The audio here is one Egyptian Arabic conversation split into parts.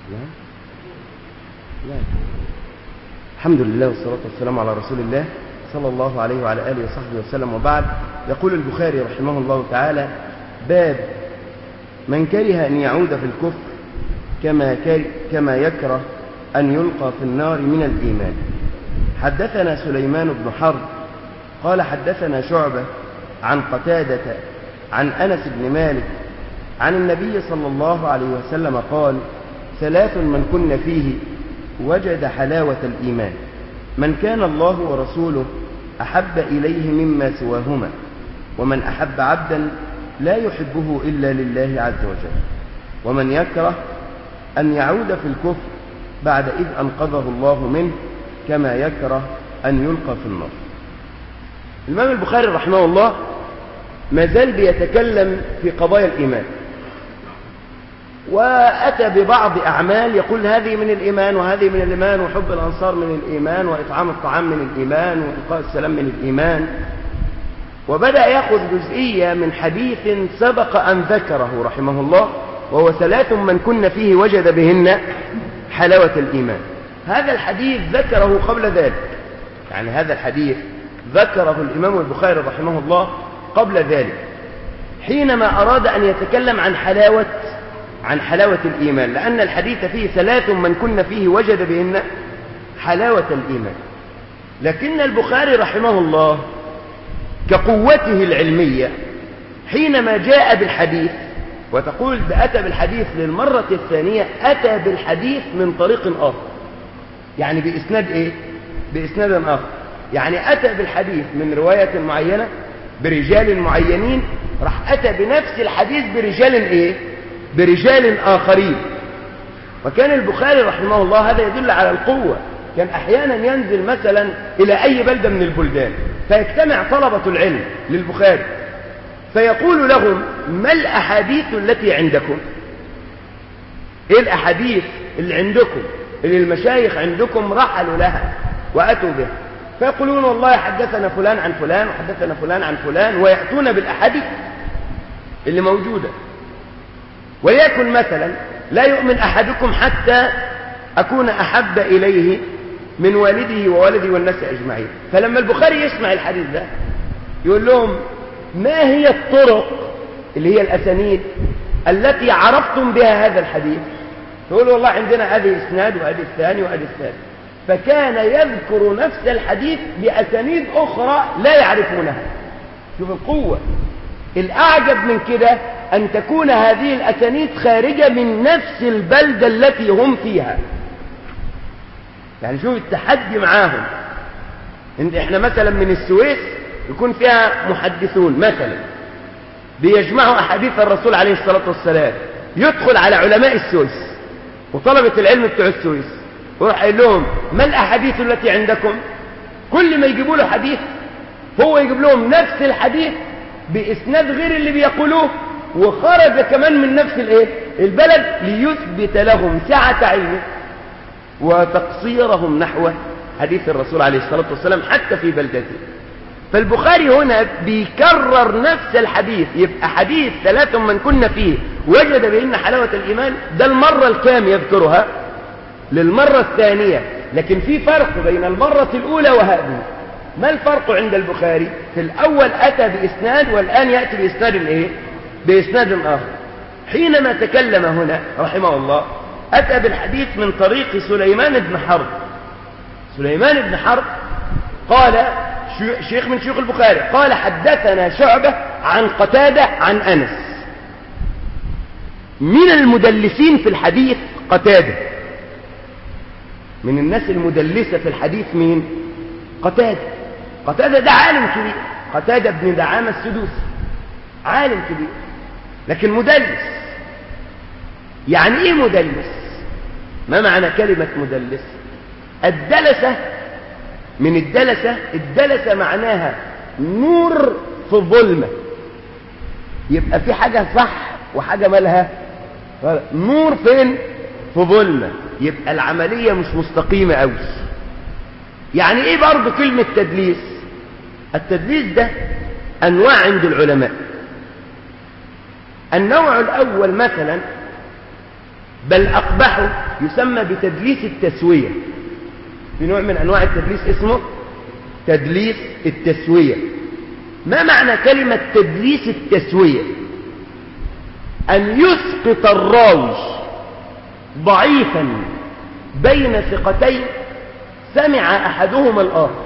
لا لا الحمد لله والصلاة والسلام على رسول الله صلى الله عليه وعلى آله وصحبه وسلم وبعد يقول البخاري رحمه الله تعالى باب من كره أن يعود في الكفر كما, كما يكره أن يلقى في النار من الإيمان حدثنا سليمان بن حرب قال حدثنا شعبة عن قتادة عن أنس بن مالك عن النبي صلى الله عليه وسلم قال ثلاث من كن فيه وجد حلاوة الإيمان من كان الله ورسوله أحب إليه مما سواهما ومن أحب عبدا لا يحبه إلا لله عز وجل ومن يكره أن يعود في الكفر بعد إذ أنقذه الله منه كما يكره أن يلقى في النار الإمام البخاري رحمه الله ما زال بيتكلم في قضايا الإيمان وأتى ببعض أعمال يقول هذه من الإيمان وهذه من الإيمان وحب الأنصار من الإيمان وإطعام الطعام من الإيمان وإلقاء السلام من الإيمان وبدأ يأخذ جزئية من حديث سبق أن ذكره رحمه الله وهو ثلاث من كن فيه وجد بهن حلاوة الإيمان هذا الحديث ذكره قبل ذلك يعني هذا الحديث ذكره الإمام البخاري رحمه الله قبل ذلك حينما أراد أن يتكلم عن حلاوة عن حلاوة الإيمان لأن الحديث فيه ثلاث من كن فيه وجد بهن حلاوة الإيمان لكن البخاري رحمه الله كقوته العلمية حينما جاء بالحديث وتقول أتى بالحديث للمرة الثانية أتى بالحديث من طريق آخر يعني بإسناد إيه؟ بإسناد آخر يعني أتى بالحديث من رواية معينة برجال معينين راح أتى بنفس الحديث برجال إيه؟ برجال آخرين وكان البخاري رحمه الله هذا يدل على القوة كان أحيانا ينزل مثلا إلى أي بلدة من البلدان فيجتمع طلبة العلم للبخاري فيقول لهم ما الأحاديث التي عندكم إيه الأحاديث اللي عندكم اللي المشايخ عندكم رحلوا لها وأتوا بها فيقولون والله حدثنا فلان عن فلان وحدثنا فلان عن فلان ويأتون بالأحاديث اللي موجودة وليكن مثلا لا يؤمن أحدكم حتى أكون أحب إليه من والده وولدي والناس أجمعين فلما البخاري يسمع الحديث ده يقول لهم ما هي الطرق اللي هي الأسانيد التي عرفتم بها هذا الحديث يقول والله عندنا هذه إسناد وهذه الثاني وهذه الثاني فكان يذكر نفس الحديث بأسانيد أخرى لا يعرفونها شوف القوة الأعجب من كده أن تكون هذه الأسانيد خارجة من نفس البلدة التي هم فيها يعني شوف التحدي معاهم احنا مثلا من السويس يكون فيها محدثون مثلا بيجمعوا أحاديث الرسول عليه الصلاة والسلام يدخل على علماء السويس وطلبة العلم بتوع السويس ويروح قايل لهم ما الأحاديث التي عندكم كل ما يجيبوا له حديث هو يجيب لهم نفس الحديث بإسناد غير اللي بيقولوه وخرج كمان من نفس الايه البلد ليثبت لهم سعة علمه وتقصيرهم نحو حديث الرسول عليه الصلاة والسلام حتى في بلدته فالبخاري هنا بيكرر نفس الحديث يبقى حديث ثلاث من كنا فيه وجد بأن حلاوة الإيمان ده المرة الكام يذكرها للمرة الثانية لكن في فرق بين المرة الأولى وهذه ما الفرق عند البخاري في الأول أتى بإسناد والآن يأتي بإسناد إيه؟ بإسناد آخر حينما تكلم هنا رحمه الله أتى بالحديث من طريق سليمان بن حرب سليمان بن حرب قال شيخ من شيوخ البخاري قال حدثنا شعبة عن قتادة عن أنس من المدلسين في الحديث قتادة من الناس المدلسة في الحديث مين قتادة قتادة ده عالم كبير قتادة بن دعامة السدوسي عالم كبير لكن مدلس يعني ايه مدلس ما معنى كلمة مدلس الدلسة من الدلسة الدلسة معناها نور في الظلمة يبقى في حاجة صح وحاجة مالها نور فين في ظلمة يبقى العملية مش مستقيمة قوي يعني ايه برضو كلمة تدليس التدليس ده انواع عند العلماء النوع الاول مثلا بل اقبحه يسمى بتدليس التسوية في نوع من أنواع التدليس اسمه تدليس التسوية ما معنى كلمة تدليس التسوية أن يسقط الراوي ضعيفا بين ثقتين سمع أحدهما الآخر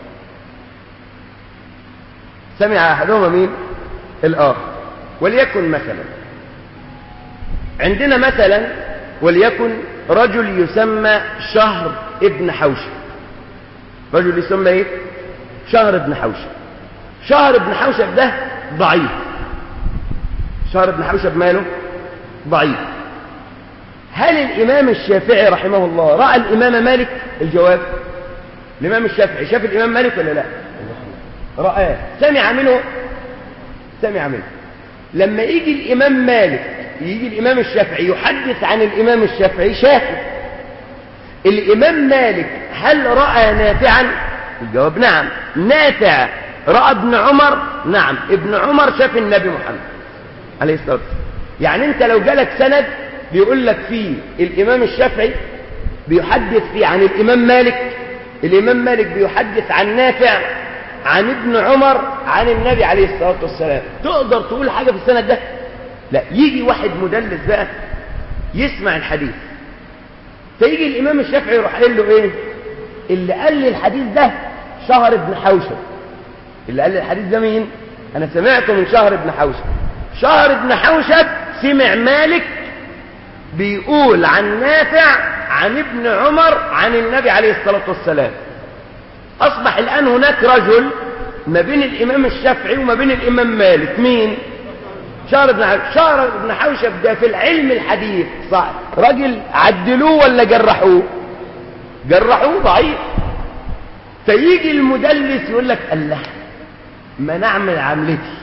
سمع أحدهما مين الآخر وليكن مثلا عندنا مثلا وليكن رجل يسمى شهر ابن حوشب رجل يسمى ايه شهر ابن حوشب شهر ابن حوشب ده ضعيف شهر ابن حوشب ماله ضعيف هل الإمام الشافعي رحمه الله رأى الإمام مالك الجواب الإمام الشافعي شاف الإمام مالك ولا لا رآه سمع منه سمع منه لما يجي الإمام مالك يجي الإمام الشافعي يحدث عن الإمام الشافعي شافه الإمام مالك هل رأى نافعا الجواب نعم نافع رأى ابن عمر نعم ابن عمر شاف النبي محمد عليه الصلاة والسلام يعني انت لو جالك سند بيقول لك فيه الإمام الشافعي بيحدث فيه عن الإمام مالك الإمام مالك بيحدث عن نافع عن ابن عمر عن النبي عليه الصلاة والسلام تقدر تقول حاجة في السند ده لا يجي واحد مدلس بقى يسمع الحديث فيجي الإمام الشافعي يروح قايل له إيه اللي قال لي الحديث ده شهر ابن حوشب اللي قال لي الحديث ده مين أنا سمعته من شهر ابن حوشب شهر ابن حوشب سمع مالك بيقول عن نافع عن ابن عمر عن النبي عليه الصلاة والسلام أصبح الآن هناك رجل ما بين الإمام الشافعي وما بين الإمام مالك مين شهر بن حوشب شهر بن حوشب ده في العلم الحديث صح راجل عدلوه ولا جرحوه جرحوه ضعيف فيجي المدلس يقول لك الله ما نعمل عملتي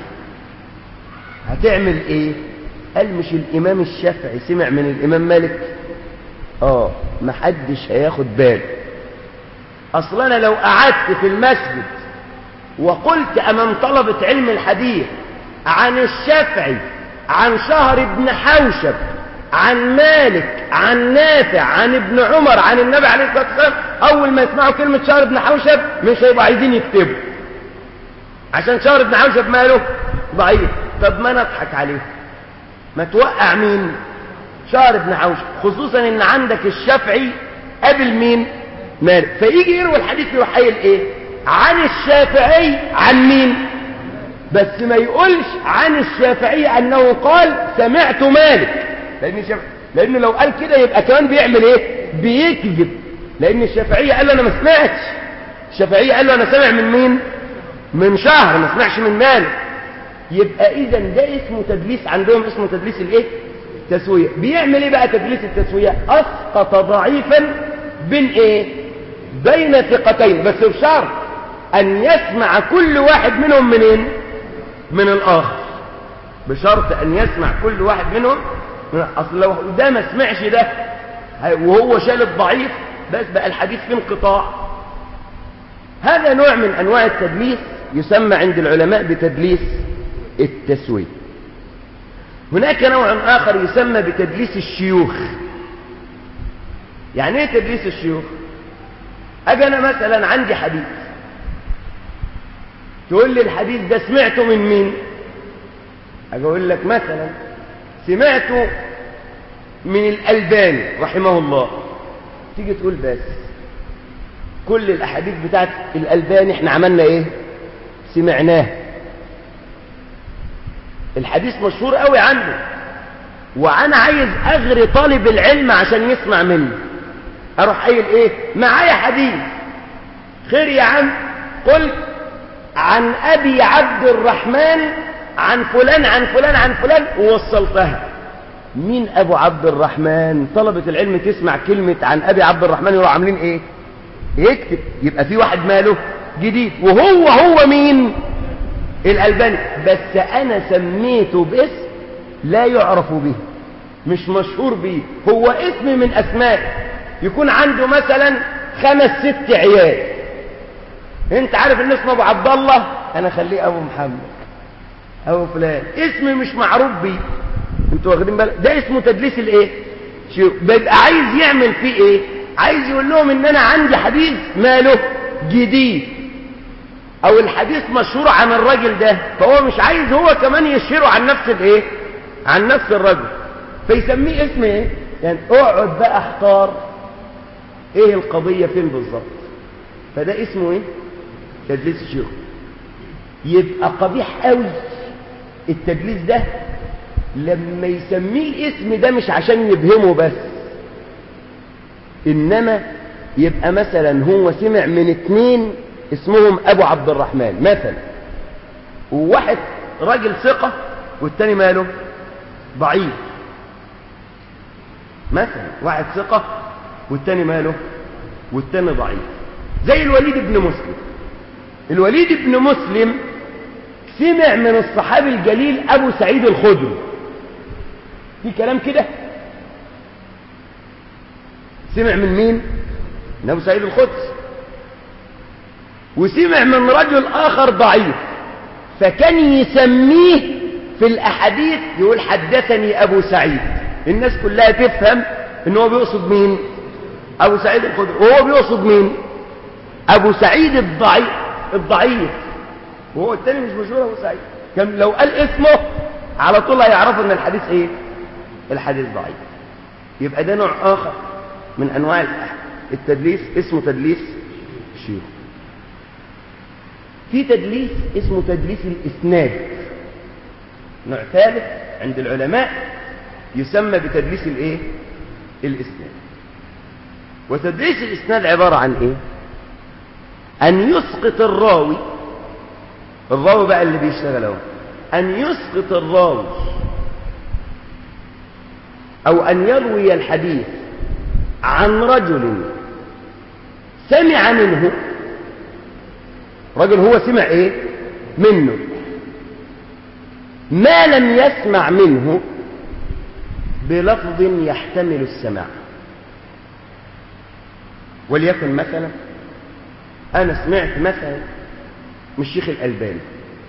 هتعمل ايه قال مش الامام الشافعي سمع من الامام مالك اه محدش هياخد باله اصلا انا لو قعدت في المسجد وقلت امام طلبة علم الحديث عن الشافعي عن شهر ابن حوشب عن مالك عن نافع عن ابن عمر عن النبي عليه الصلاة والسلام أول ما يسمعوا كلمة شهر ابن حوشب مش هيبقوا عايزين يكتبوا عشان شهر ابن حوشب ماله ضعيف طب ما نضحك عليه ما توقع مين شهر ابن حوشب خصوصا ان عندك الشافعي قبل مين مالك فيجي يروي الحديث يروح قايل ايه عن الشافعي عن مين بس ما يقولش عن الشافعي أنه قال سمعت مالك لأن, الشافعي لأن لو قال كده يبقى كمان بيعمل إيه بيكذب لأن الشافعية قال له أنا ما سمعتش الشافعية قال له أنا سمع من مين من شهر ما سمعش من مالك يبقى إذا ده اسمه تدليس عندهم اسمه تدليس الإيه تسوية بيعمل إيه بقى تدليس التسوية أسقط ضعيفا بين إيه بين ثقتين بس بشرط أن يسمع كل واحد منهم منين من الآخر بشرط أن يسمع كل واحد منهم من أصل لو ده ما سمعش ده وهو شال الضعيف بس بقى الحديث في انقطاع هذا نوع من أنواع التدليس يسمى عند العلماء بتدليس التسوية هناك نوع آخر يسمى بتدليس الشيوخ يعني ايه تدليس الشيوخ أجي أنا مثلا عندي حديث تقول لي الحديث ده سمعته من مين أجي أقول لك مثلا سمعته من الألباني رحمه الله تيجي تقول بس كل الأحاديث بتاعت الألباني احنا عملنا ايه سمعناه الحديث مشهور قوي عنه وانا عايز اغري طالب العلم عشان يسمع مني اروح قايل ايه معايا حديث خير يا عم قلت عن ابي عبد الرحمن عن فلان عن فلان عن فلان ووصلتها مين ابو عبد الرحمن طلبة العلم تسمع كلمة عن ابي عبد الرحمن يروحوا عاملين ايه يكتب يبقى في واحد ماله جديد وهو هو مين الألباني بس أنا سميته باسم لا يعرف به مش مشهور به هو اسم من أسماء يكون عنده مثلا خمس ست عيال انت عارف ان اسمه ابو عبد الله انا خليه ابو محمد ابو فلان اسم مش معروف بيه انتوا واخدين بالك ده اسمه تدليس الايه شيوخ بيبقى عايز يعمل فيه ايه عايز يقول لهم ان انا عندي حديث ماله جديد او الحديث مشهور عن الراجل ده فهو مش عايز هو كمان يشهره عن نفس الايه عن نفس الرجل فيسميه اسم ايه يعني اقعد بقى اختار ايه القضية فين بالظبط فده اسمه ايه تدليس الشيوخ يبقى قبيح قوي التدليس ده لما يسميه الاسم ده مش عشان يبهمه بس انما يبقى مثلا هو سمع من اتنين اسمهم ابو عبد الرحمن مثلا وواحد راجل ثقة والتاني ماله ضعيف مثلا واحد ثقة والتاني ماله والتاني ضعيف زي الوليد بن مسلم الوليد بن مسلم سمع من الصحابي الجليل ابو سعيد الخدري في كلام كده سمع من مين من ابو سعيد الخدري وسمع من رجل اخر ضعيف فكان يسميه في الاحاديث يقول حدثني ابو سعيد الناس كلها تفهم ان هو بيقصد مين ابو سعيد الخدري وهو بيقصد مين ابو سعيد الضعيف الضعيف وهو التاني مش مشهور ابو سعيد كان لو قال اسمه على طول هيعرفوا ان الحديث ايه الحديث ضعيف يبقى ده نوع اخر من انواع التدليس اسمه تدليس شيوخ في تدليس اسمه تدليس الاسناد نوع ثالث عند العلماء يسمى بتدليس الايه الاسناد وتدليس الاسناد عبارة عن ايه ان يسقط الراوي الراوي بقى اللي بيشتغل اهو ان يسقط الراوي او ان يروي الحديث عن رجل سمع منه رجل هو سمع ايه منه ما لم يسمع منه بلفظ يحتمل السماع وليكن مثلا انا سمعت مثلا من الشيخ الالباني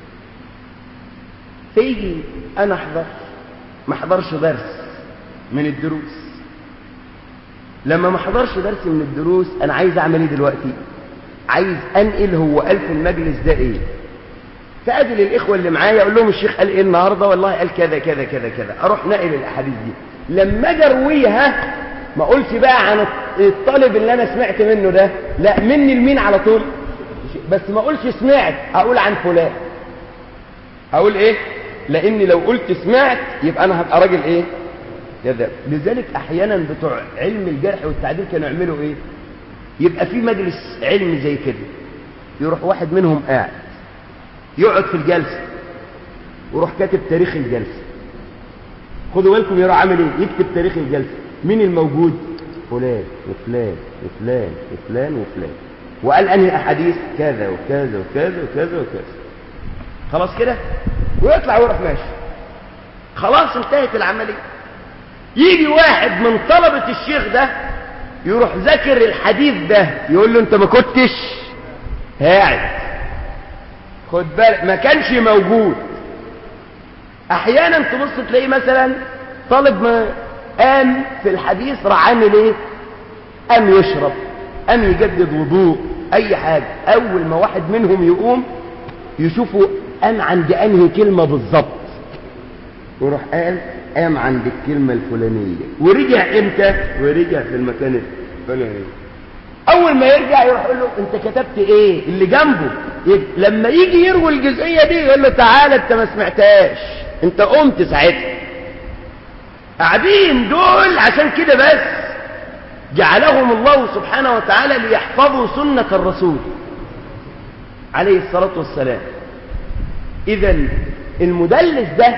فيجي انا احضر ما احضرش درس من الدروس لما ما احضرش درس من الدروس انا عايز اعمل ايه دلوقتي عايز انقل هو قال في المجلس ده ايه فاقابل الاخوه اللي معايا اقول لهم الشيخ قال ايه النهارده والله قال كذا كذا كذا كذا اروح ناقل الاحاديث دي لما اجي ارويها ما اقولش بقى عن الطالب اللي انا سمعت منه ده لا مني لمين على طول بس ما اقولش سمعت اقول عن فلان اقول ايه لاني لو قلت سمعت يبقى انا هبقى راجل ايه كذاب لذلك احيانا بتوع علم الجرح والتعديل كانوا يعملوا ايه يبقى في مجلس علم زي كده يروح واحد منهم قاعد يقعد في الجلسه ويروح كاتب تاريخ الجلسه خدوا بالكم يروح عامل ايه يكتب تاريخ الجلسه مين الموجود فلان وفلان وفلان وفلان وفلان وقال انهي احاديث كذا وكذا وكذا وكذا وكذا خلاص كده ويطلع ويروح ماشي خلاص انتهت العمليه يجي واحد من طلبة الشيخ ده يروح ذاكر الحديث ده يقول له انت ما كنتش قاعد خد بالك ما كانش موجود احيانا تبص تلاقيه مثلا طالب ما قام في الحديث راح عامل ايه قام يشرب قام يجدد وضوء اي حاجه اول ما واحد منهم يقوم يشوفوا قام عند انهي كلمه بالظبط ويروح قال قام عند الكلمة الفلانية ورجع امتى ورجع في المكان الفلاني اول ما يرجع يروح يقول له انت كتبت ايه اللي جنبه يج... لما يجي يروي الجزئية دي يقول له تعالى انت ما سمعتهاش انت قمت ساعتها قاعدين دول عشان كده بس جعلهم الله سبحانه وتعالى ليحفظوا سنة الرسول عليه الصلاة والسلام اذا المدلس ده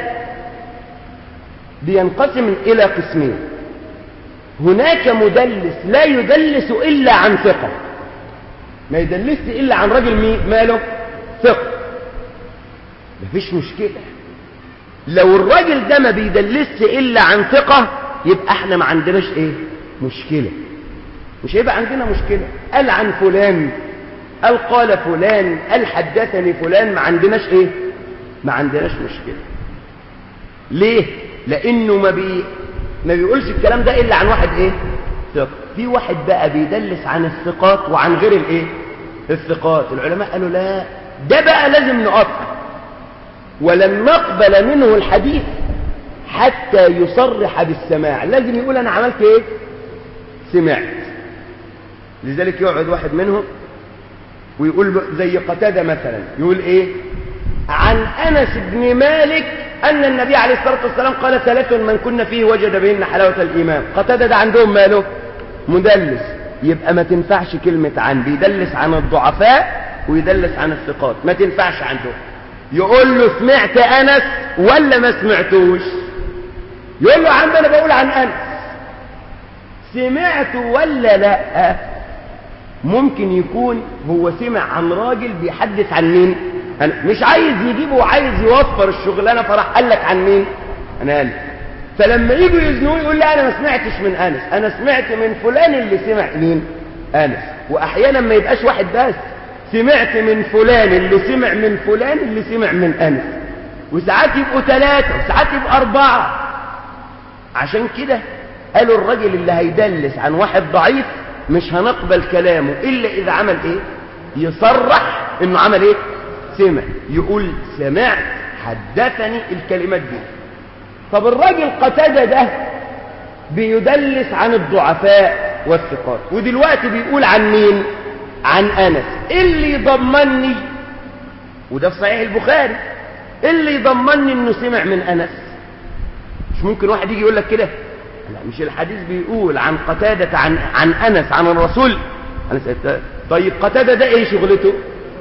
بينقسم إلى قسمين هناك مدلس لا يدلس إلا عن ثقة ما يدلس إلا عن رجل ماله ثقة مفيش مشكلة لو الراجل ده ما بيدلس إلا عن ثقة يبقى احنا ما عندناش ايه مشكلة مش هيبقى عندنا مشكلة قال عن فلان قال قال فلان قال حدثني فلان ما عندناش ايه ما عندناش مشكلة ليه لانه ما بي ما بيقولش الكلام ده الا عن واحد ايه ثقة في واحد بقى بيدلس عن الثقات وعن غير الايه الثقات العلماء قالوا لا ده بقى لازم نقطع ولن نقبل منه الحديث حتى يصرح بالسماع لازم يقول انا عملت ايه سمعت لذلك يقعد واحد منهم ويقول زي قتادة مثلا يقول ايه عن انس بن مالك ان النبي عليه الصلاة والسلام قال ثلاث من كنا فيه وجد بهن حلاوة الايمان قتادة ده عندهم ماله مدلس يبقى ما تنفعش كلمة عن بيدلس عن الضعفاء ويدلس عن الثقات ما تنفعش عنده يقول له سمعت انس ولا ما سمعتوش يقول له عم انا بقول عن انس سمعت ولا لا ممكن يكون هو سمع عن راجل بيحدث عن مين أنا مش عايز يجيبه وعايز يوفر الشغلانه فراح قال لك عن مين انا قال فلما يجوا يزنوه يقول لي انا ما سمعتش من انس انا سمعت من فلان اللي سمع مين انس واحيانا ما يبقاش واحد بس سمعت من فلان اللي سمع من فلان اللي سمع من انس وساعات يبقوا ثلاثه وساعات يبقوا اربعه عشان كده قالوا الراجل اللي هيدلس عن واحد ضعيف مش هنقبل كلامه إلا إذا عمل إيه يصرح إنه عمل إيه سمع يقول سمعت حدثني الكلمات دي طب الراجل قتادة ده بيدلس عن الضعفاء والثقات ودلوقتي بيقول عن مين عن أنس اللي يضمني وده في صحيح البخاري اللي يضمني انه سمع من أنس مش ممكن واحد يجي يقول لك كده لا مش الحديث بيقول عن قتادة عن, عن أنس عن الرسول أنس طيب قتادة ده ايه شغلته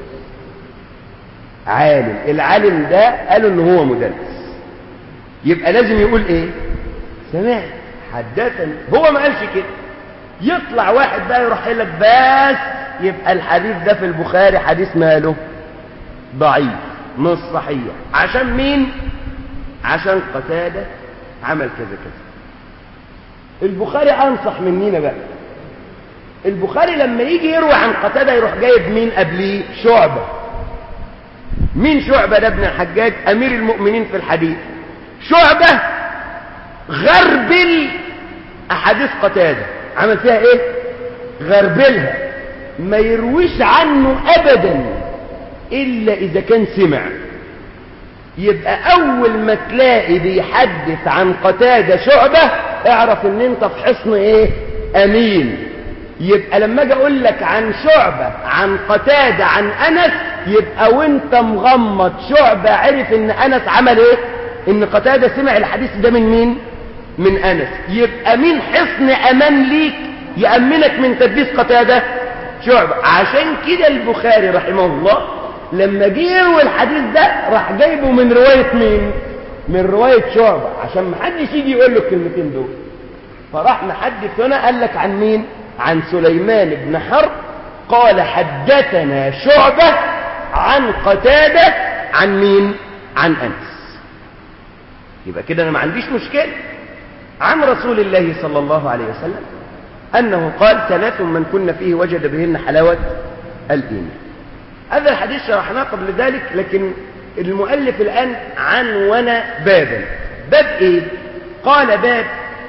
عالم العالم ده قالوا ان هو مدرس يبقى لازم يقول ايه سمعت حدثني هو ما قالش كده يطلع واحد بقى يروح يقول لك بس يبقى الحديث ده في البخاري حديث ماله ضعيف مش صحيح عشان مين عشان قتادة عمل كذا كذا البخاري أنصح مننا بقى البخاري لما يجي يروي عن قتادة يروح جايب مين قبليه شعبة مين شعبة ده ابن الحجاج أمير المؤمنين في الحديث شعبة غربل أحاديث قتادة عمل فيها إيه غربلها ما يرويش عنه أبدا إلا إذا كان سمع يبقى أول ما تلاقي بيحدث عن قتادة شعبة اعرف ان انت في حصن ايه امين يبقى لما اجي اقول لك عن شعبة عن قتادة عن انس يبقى وانت مغمض شعبة عرف ان انس عمل ايه ان قتادة سمع الحديث ده من مين من انس يبقى مين حصن امان ليك يأمنك من تدليس قتادة شعبة عشان كده البخاري رحمه الله لما جه يروي الحديث ده راح جايبه من رواية مين من رواية شعبة عشان ما حدش يجي يقول له الكلمتين دول فراح محدث هنا قال لك عن مين عن سليمان بن حرب قال حدثنا شعبة عن قتادة عن مين عن أنس يبقى كده أنا ما عنديش مشكلة عن رسول الله صلى الله عليه وسلم أنه قال ثلاث من كنا فيه وجد بهن حلاوة الإيمان هذا الحديث شرحناه قبل ذلك لكن المؤلف الآن عنون بابا باب إيه قال باب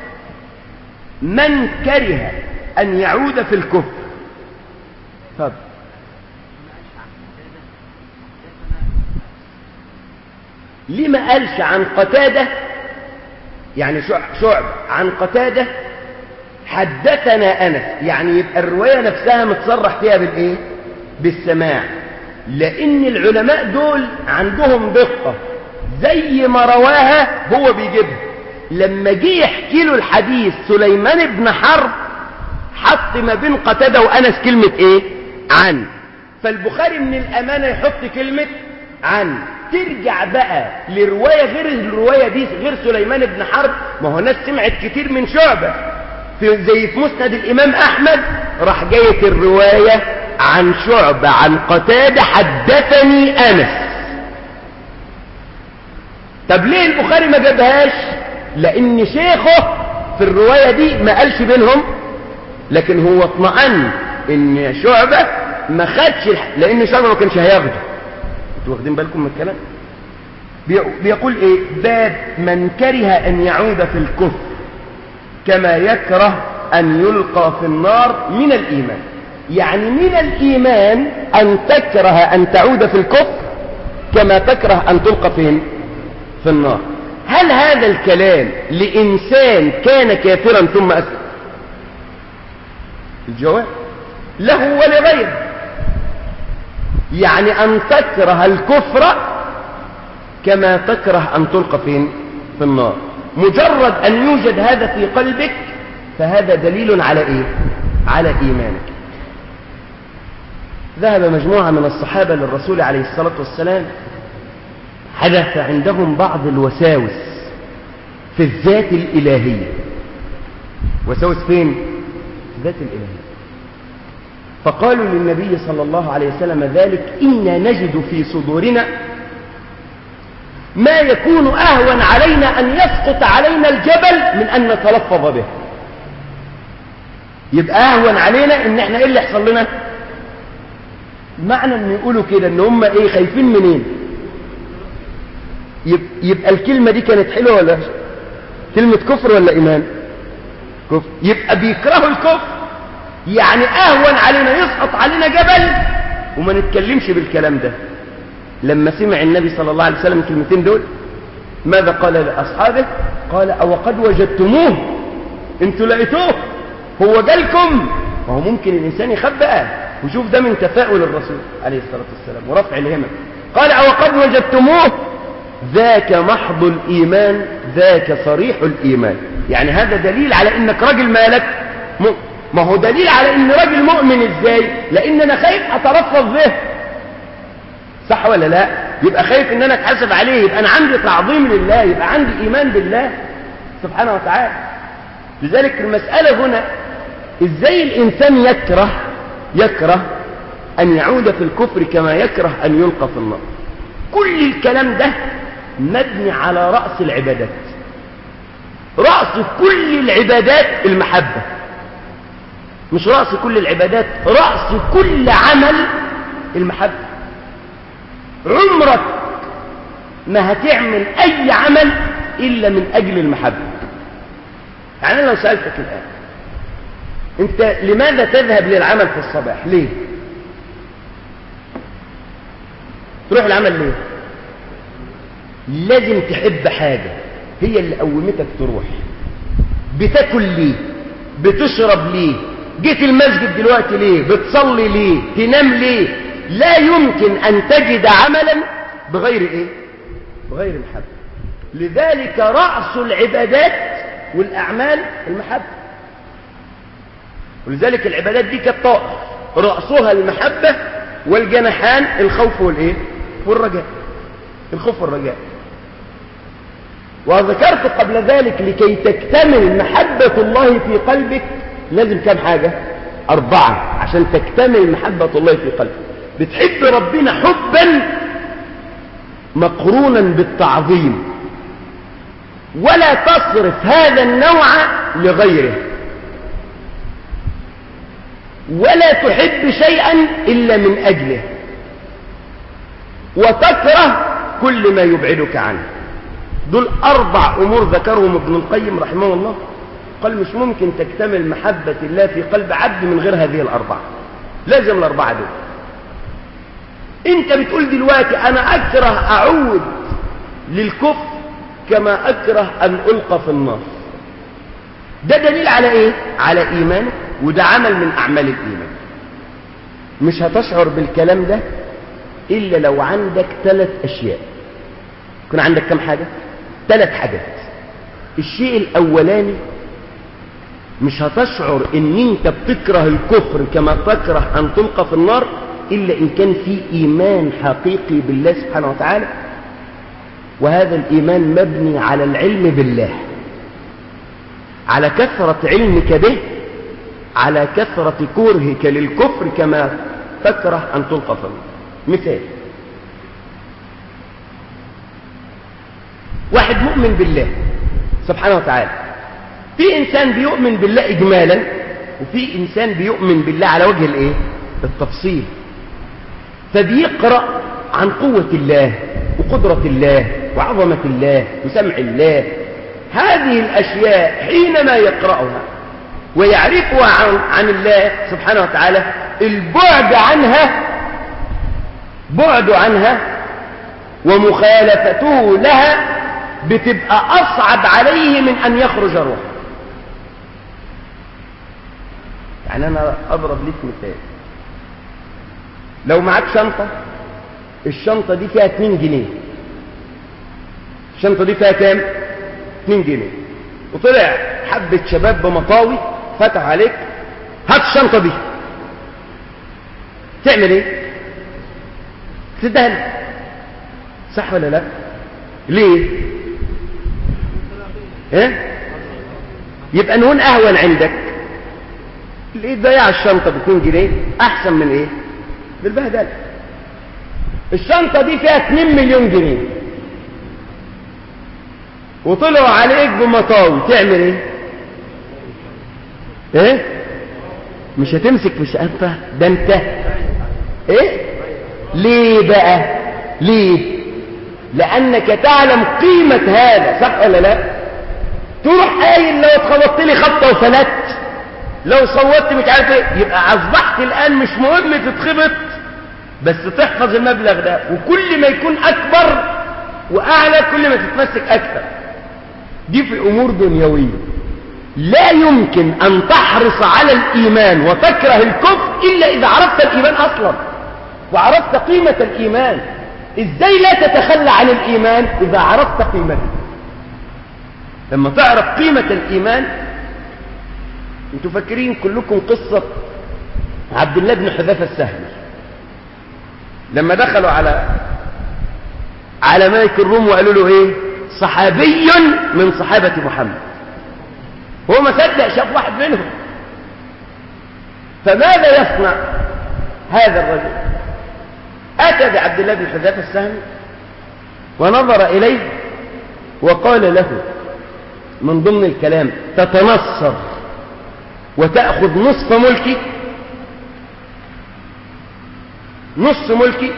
من كره أن يعود في الكفر طب ليه ما قالش عن قتادة يعني شعب عن قتادة حدثنا أنس يعني يبقى الرواية نفسها متصرح فيها بالإيه بالسماع لأن العلماء دول عندهم دقة زي ما رواها هو بيجيبها لما جه يحكي له الحديث سليمان بن حرب حط ما بين قتادة وأنس كلمة إيه عن فالبخاري من الأمانة يحط كلمة عن ترجع بقى لرواية غير الرواية دي غير سليمان بن حرب ما هو ناس سمعت كتير من شعبة في زي في مسند الإمام أحمد راح جاية الرواية عن شعبة عن قتادة حدثني أنس طب ليه البخاري ما جابهاش لأن شيخه في الرواية دي ما قالش بينهم لكن هو اطمأن ان شعبة ما خدش الح... لأن شعبة ما كانش هياخده انتوا واخدين بالكم من الكلام بيقول ايه باب من كره ان يعود في الكفر كما يكره أن يلقى في النار من الإيمان يعني من الإيمان أن تكره أن تعود في الكفر كما تكره أن تلقى فين في النار هل هذا الكلام لإنسان كان كافرا ثم أسلم الجواب له ولغيره يعني أن تكره الكفر كما تكره أن تلقى فين في النار مجرد أن يوجد هذا في قلبك فهذا دليل على إيه على إيمانك ذهب مجموعة من الصحابة للرسول عليه الصلاة والسلام حدث عندهم بعض الوساوس في الذات الإلهية وساوس فين في الذات الإلهية فقالوا للنبي صلى الله عليه وسلم ذلك إنا نجد في صدورنا ما يكون أهون علينا أن يسقط علينا الجبل من أن نتلفظ به يبقى أهون علينا إن إحنا إيه اللي يحصل لنا معنى أن يقولوا كده إن هم إيه خايفين منين يبقى الكلمة دي كانت حلوة ولا كلمة كفر ولا إيمان كفر يبقى بيكرهوا الكفر يعني أهون علينا يسقط علينا جبل وما نتكلمش بالكلام ده لما سمع النبي صلى الله عليه وسلم الكلمتين دول ماذا قال لأصحابه قال أو قد وجدتموه انتوا لقيتوه هو جالكم وهو ممكن الإنسان يخبأ وشوف ده من تفاؤل الرسول عليه الصلاة والسلام ورفع الهمم قال أو قد وجدتموه ذاك محض الإيمان ذاك صريح الإيمان يعني هذا دليل على إنك راجل مالك ما هو دليل على إن راجل مؤمن إزاي لأن أنا خايف أتلفظ به صح ولا لا يبقى خايف ان انا اتحاسب عليه يبقى انا عندي تعظيم لله يبقى عندي ايمان بالله سبحانه وتعالى لذلك المسألة هنا ازاي الانسان يكره يكره ان يعود في الكفر كما يكره ان يلقى في النار كل الكلام ده مبني على رأس العبادات رأس كل العبادات المحبة مش رأس كل العبادات رأس كل عمل المحبة عمرك ما هتعمل أي عمل إلا من أجل المحبة يعني أنا لو سألتك الآن أنت لماذا تذهب للعمل في الصباح ليه تروح العمل ليه لازم تحب حاجة هي اللي قومتك تروح بتاكل ليه بتشرب ليه جيت المسجد دلوقتي ليه بتصلي ليه تنام ليه لا يمكن أن تجد عملا بغير إيه بغير المحبة لذلك رأس العبادات والأعمال المحبة ولذلك العبادات دي كالطائر رأسها المحبة والجناحان الخوف والإيه والرجاء الخوف والرجاء وذكرت قبل ذلك لكي تكتمل محبة الله في قلبك لازم كم حاجة أربعة عشان تكتمل محبة الله في قلبك بتحب ربنا حبا مقرونا بالتعظيم ولا تصرف هذا النوع لغيره ولا تحب شيئا إلا من أجله وتكره كل ما يبعدك عنه دول أربع أمور ذكرهم ابن القيم رحمه الله قال مش ممكن تكتمل محبة الله في قلب عبد من غير هذه الأربعة لازم الأربعة دول انت بتقول دلوقتي انا اكره اعود للكفر كما اكره ان القى في النار ده دليل على ايه على ايمانك وده عمل من اعمال الايمان مش هتشعر بالكلام ده الا لو عندك ثلاث اشياء يكون عندك كم حاجة ثلاث حاجات الشيء الاولاني مش هتشعر ان انت بتكره الكفر كما تكره ان تلقى في النار إلا إن كان في إيمان حقيقي بالله سبحانه وتعالى وهذا الإيمان مبني على العلم بالله على كثرة علمك به على كثرة كرهك للكفر كما تكره أن تلقى في النار مثال واحد مؤمن بالله سبحانه وتعالى في إنسان بيؤمن بالله إجمالا وفي إنسان بيؤمن بالله على وجه الإيه؟ التفصيل فبيقرأ عن قوة الله وقدرة الله وعظمة الله وسمع الله هذه الأشياء حينما يقرأها ويعرفها عن, عن الله سبحانه وتعالى البعد عنها بعد عنها ومخالفته لها بتبقى أصعب عليه من أن يخرج روحه يعني أنا أضرب لك مثال لو معاك شنطة الشنطة دي فيها 2 جنيه الشنطة دي فيها كام 2 جنيه وطلع حبة شباب بمطاوي فتح عليك هات الشنطة دي تعمل ايه تدهن صح ولا لا ليه ايه يبقى نهون اهون عندك ليه ضيع الشنطة ب 2 جنيه احسن من ايه بالبهدله الشنطة دي فيها 2 مليون جنيه وطلعوا عليك بمطاوي تعمل ايه ايه مش هتمسك في شقفة ده انت ايه ليه بقى ليه لانك تعلم قيمة هذا صح ولا لا تروح قايل لو اتخبطت لي خبطة وفلت لو صوتت مش عارف ايه يبقى اصبحت الان مش مهم تتخبط بس تحفظ المبلغ ده وكل ما يكون اكبر واعلى كل ما تتمسك اكثر دي في امور دنيويه لا يمكن ان تحرص على الايمان وتكره الكفر الا اذا عرفت الايمان اصلا وعرفت قيمه الايمان ازاي لا تتخلى عن الايمان اذا عرفت قيمته لما تعرف قيمه الايمان انتوا فاكرين كلكم قصه عبد الله بن حذافه السهمي لما دخلوا على على ملك الروم وقالوا له ايه صحابي من صحابة محمد هو ما صدق شاف واحد منهم فماذا يصنع هذا الرجل أتى بعبد الله بن حذافة السهمي ونظر إليه وقال له من ضمن الكلام تتنصر وتأخذ نصف ملكي نص ملكي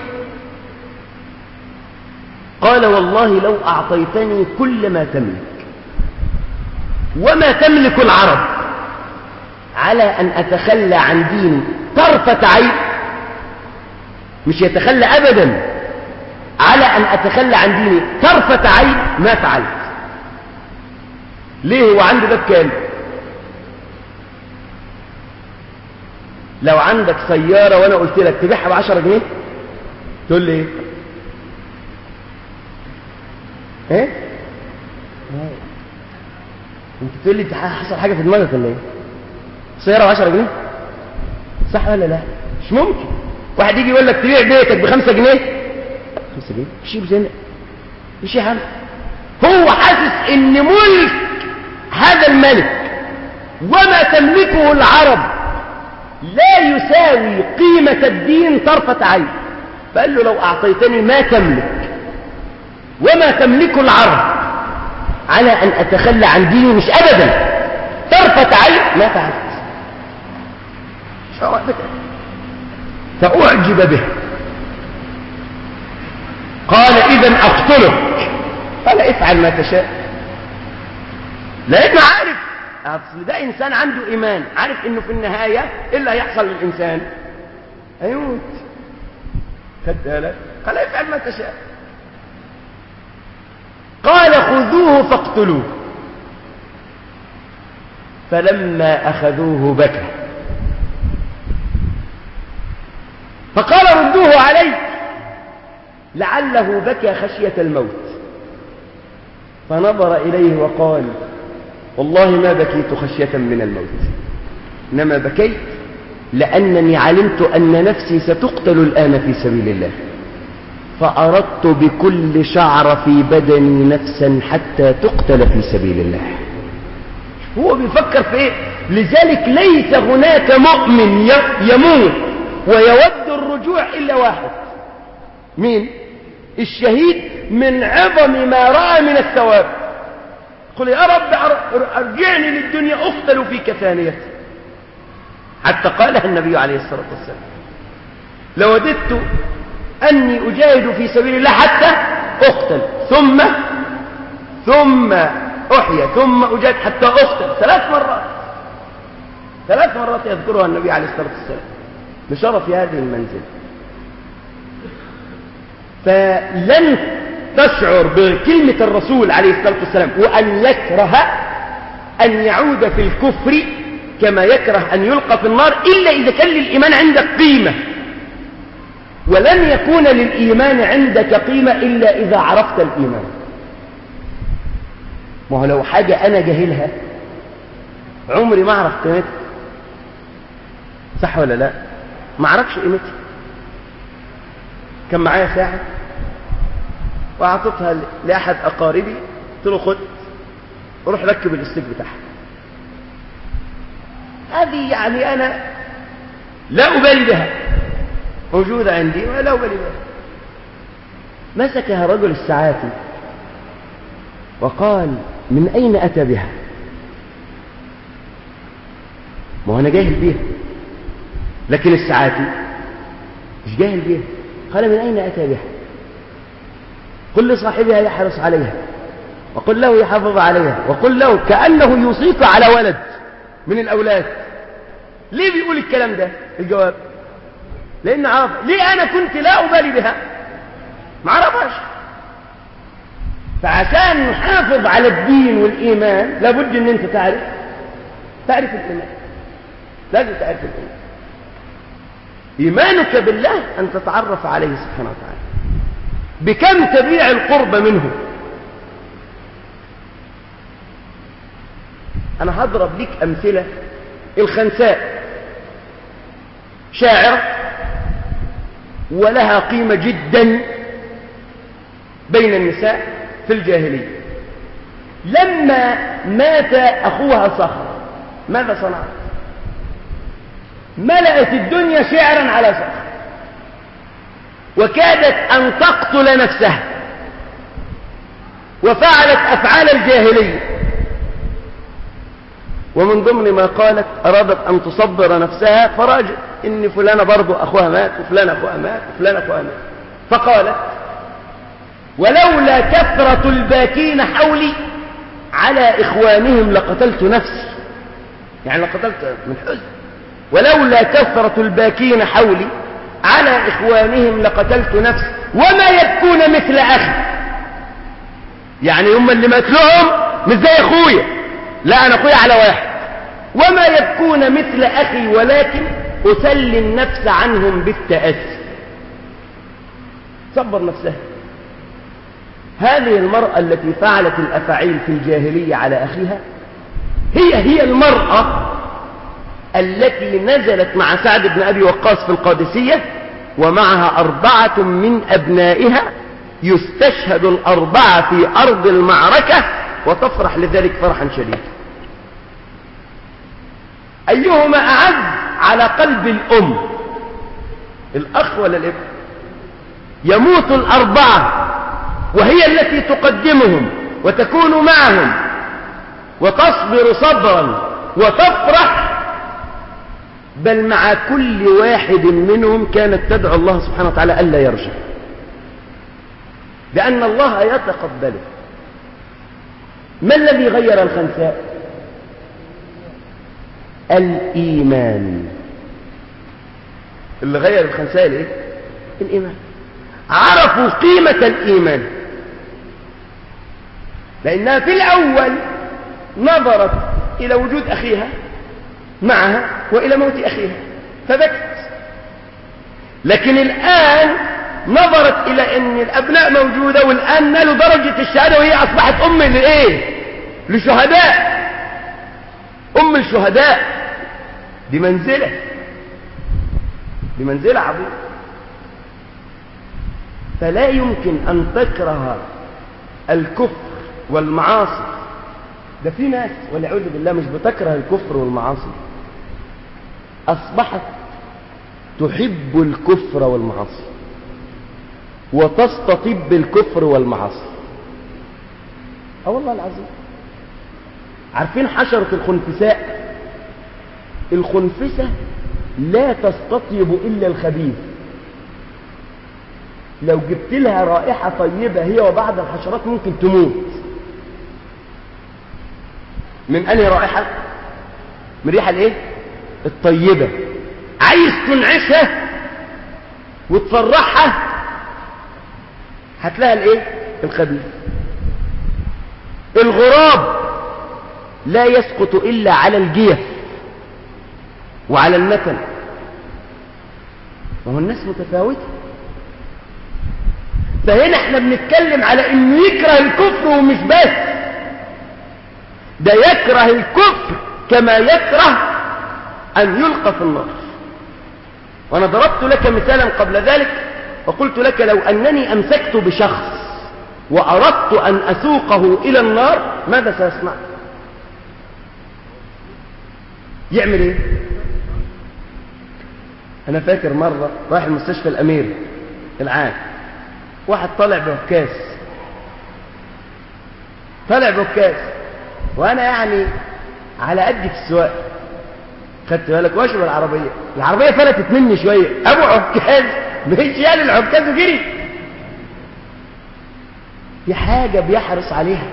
قال والله لو أعطيتني كل ما تملك وما تملك العرب على أن أتخلى عن ديني طرفة عين مش يتخلى أبدا على أن أتخلى عن ديني طرفة عين ما فعلت ليه هو عنده ده بكام لو عندك سيارة وأنا قلت لك تبيعها بعشرة جنيه تقول لي ايه ايه انت تقول لي انت حصل حاجه في دماغك ولا ايه سياره ب 10 جنيه صح ولا لا مش ممكن واحد يجي يقول لك تبيع بيتك ب 5 جنيه 5 جنيه مش بزنق مش يا عم هو حاسس ان ملك هذا الملك وما تملكه العرب لا يساوي قيمة الدين طرفة عين فقال له لو أعطيتني ما تملك وما تملك العرب على أن أتخلى عن ديني مش أبدا طرفة عين ما فعلت فأعجب به قال إذا أقتلك قال افعل ما تشاء لأنه عارف أصل ده إنسان عنده إيمان عارف إنه في النهاية إيه اللي هيحصل للإنسان هيموت خدت بالك قال افعل ما تشاء قال خذوه فاقتلوه فلما أخذوه بكى فقال ردوه علي لعله بكى خشية الموت فنظر إليه وقال والله ما بكيت خشية من الموت إنما بكيت لأنني علمت أن نفسي ستقتل الآن في سبيل الله فأردت بكل شعر في بدني نفسا حتى تقتل في سبيل الله هو بيفكر في ايه لذلك ليس هناك مؤمن يموت ويود الرجوع إلا واحد مين الشهيد من عظم ما رأى من الثواب قل يا رب ارجعني للدنيا أقتل فيك ثانية حتى قالها النبي عليه الصلاة والسلام لوددت أني أجاهد في سبيل الله حتى أقتل ثم ثم أحيا ثم أجاد حتى أقتل ثلاث مرات ثلاث مرات يذكرها النبي عليه الصلاة والسلام بشرف هذه المنزل فلن تشعر بكلمة الرسول عليه الصلاة والسلام وأن يكره أن يعود في الكفر كما يكره أن يلقى في النار إلا إذا كان للإيمان عندك قيمة ولن يكون للإيمان عندك قيمة إلا إذا عرفت الإيمان ما هو لو حاجة أنا جاهلها عمري ما أعرف قيمتها صح ولا لا ما أعرفش قيمتها كان معايا ساعة وأعطيتها لأحد أقاربي قلت له خد روح ركب الاستيك بتاعها هذه يعني أنا لا أبالي بها موجودة عندي ولا أبالي بها مسكها رجل الساعات وقال من أين أتى بها ما هو أنا جاهل بيها لكن الساعاتي مش جاهل بيها قال من أين أتى بها قل لصاحبها يحرص عليها وقل له يحافظ عليها وقل له كأنه يوصيك على ولد من الأولاد ليه بيقول الكلام ده الجواب لأن عارف ليه أنا كنت لا أبالي بها ما عرفهاش فعشان نحافظ على الدين والإيمان لابد أن أنت تعرف تعرف الإيمان لازم تعرف الإيمان إيمانك بالله أن تتعرف عليه سبحانه وتعالى بكم تبيع القرب منه أنا هضرب لك أمثلة الخنساء شاعر ولها قيمة جدا بين النساء في الجاهلية لما مات أخوها صخر ماذا صنعت ملأت الدنيا شعرا على صخر وكادت أن تقتل نفسها وفعلت أفعال الجاهلية ومن ضمن ما قالت أرادت أن تصبر نفسها فراجع إن فلانة برضو أخوها مات وفلان أخوها مات وفلان أخوها مات فقالت ولولا كثرة الباكين حولي على إخوانهم لقتلت نفسي يعني لقتلت من حزن ولولا كثرة الباكين حولي على إخوانهم لقتلت نفسي وما يبكون مثل أخي يعني هم اللي مات لهم مش زي أخويا لا أنا أخويا على واحد وما يبكون مثل أخي ولكن أسلي النفس عنهم بالتأسي صبر نفسها هذه المرأة التي فعلت الأفاعيل في الجاهلية على أخيها هي هي المرأة التي نزلت مع سعد بن أبي وقاص في القادسية ومعها أربعة من أبنائها يستشهد الأربعة في أرض المعركة وتفرح لذلك فرحا شديدا أيهما أعز على قلب الأم الأخ ولا الابن يموت الأربعة وهي التي تقدمهم وتكون معهم وتصبر صبرا وتفرح بل مع كل واحد منهم كانت تدعو الله سبحانه وتعالى ألا يرجع لأن الله يتقبله ما الذي غير الخنساء الإيمان اللي غير الخنساء الايه الإيمان عرفوا قيمة الإيمان لأنها في الأول نظرت إلى وجود أخيها معها وإلى موت أخيها فبكت لكن الآن نظرت إلى أن الأبناء موجودة والآن نالوا درجة الشهادة وهي أصبحت أم لإيه لشهداء أم الشهداء دي منزلة دي منزلة عظيمة فلا يمكن أن تكره الكفر والمعاصي ده في ناس والعياذ بالله مش بتكره الكفر والمعاصي أصبحت تحب الكفر والمعاصي وتستطيب بالكفر والمعاصي اه والله العظيم عارفين حشرة الخنفساء الخنفسة لا تستطيب إلا الخبيث لو جبت لها رائحة طيبة هي وبعض الحشرات ممكن تموت من أنهي رائحة من ريحة الايه الطيبة عايز تنعشها وتفرحها هتلاقي الايه الخبيث الغراب لا يسقط إلا على الجيف وعلى النتن وهو الناس متفاوتة فهنا احنا بنتكلم على انه يكره الكفر ومش بس ده يكره الكفر كما يكره ان يلقى في النار وانا ضربت لك مثالا قبل ذلك وقلت لك لو انني امسكت بشخص واردت ان اسوقه الى النار ماذا سيصنع يعمل ايه انا فاكر مرة رايح المستشفى الامير العام واحد طالع بعكاز طالع بعكاز وانا يعني على قدي في السواقه خدت بالك واشرب العربيه العربيه فلتت مني شويه ابو عكاز مش شال العكاز وجري في حاجه بيحرص عليها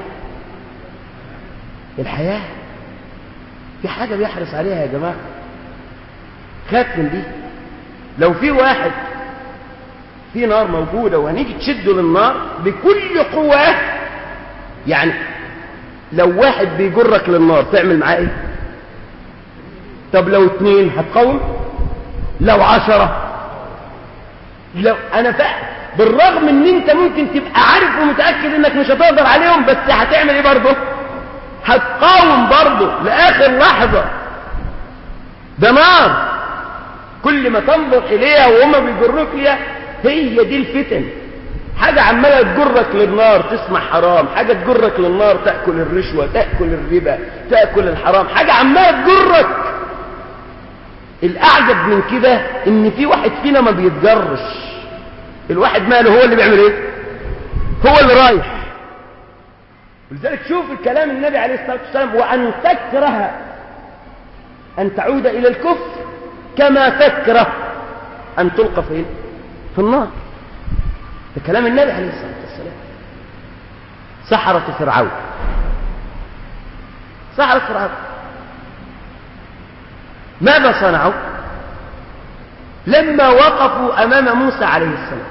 الحياه في حاجه بيحرص عليها يا جماعه خاف من دي لو في واحد في نار موجودة وهنيجي تشده للنار بكل قوة يعني لو واحد بيجرك للنار تعمل معاه ايه طب لو اتنين هتقاوم لو عشرة لو انا فاهم بالرغم ان انت ممكن تبقى عارف ومتأكد انك مش هتقدر عليهم بس هتعمل ايه برضه هتقاوم برضه لاخر لحظة ده نار كل ما تنظر اليها وهم بيجروك ليها هي دي الفتن حاجة عمالة تجرك للنار تسمع حرام حاجة تجرك للنار تأكل الرشوة تأكل الربا تأكل الحرام حاجة عمالة تجرك الأعجب من كده إن في واحد فينا ما بيتجرش الواحد ماله هو اللي بيعمل إيه هو اللي رايح ولذلك شوف الكلام النبي عليه الصلاة والسلام وأن تكره أن تعود إلى الكفر كما تكره أن تلقى فين في النار ده كلام النبي عليه الصلاة والسلام سحرة فرعون سحرة فرعون ماذا صنعوا لما وقفوا أمام موسى عليه السلام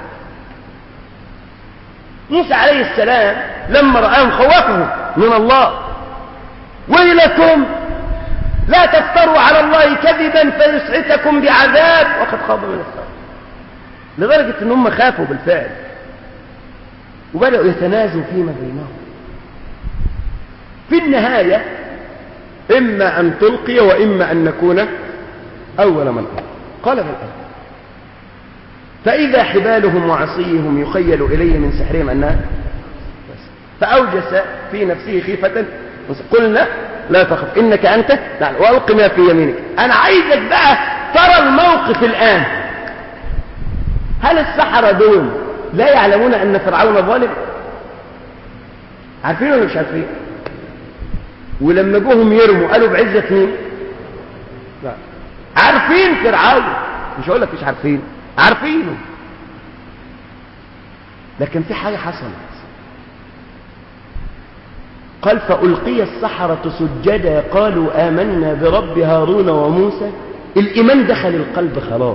موسى عليه السلام لما رآهم خوفهم من الله ويلكم لا تفتروا على الله كذبا فيسعتكم بعذاب وقد خاب من الصبر لدرجة ان هم خافوا بالفعل وبدأوا يتنازوا فيما بينهم في النهاية إما أن تلقي وإما أن نكون أول من ألقى قال في الآية فإذا حبالهم وعصيهم يخيل إليه من سحرهم أنها فأوجس في نفسه خيفة قلنا لا تخف إنك أنت نعم وألق ما في يمينك أنا عايزك بقى ترى الموقف الآن هل السحرة دول لا يعلمون أن فرعون ظالم عارفين ولا مش عارفين ولما جوهم يرموا قالوا بعزة مين لا عارفين فرعون مش هقول لك مش عارفين عارفينه لكن في حاجة حصلت قال فألقي السحرة سجدا قالوا آمنا برب هارون وموسى الإيمان دخل القلب خلاص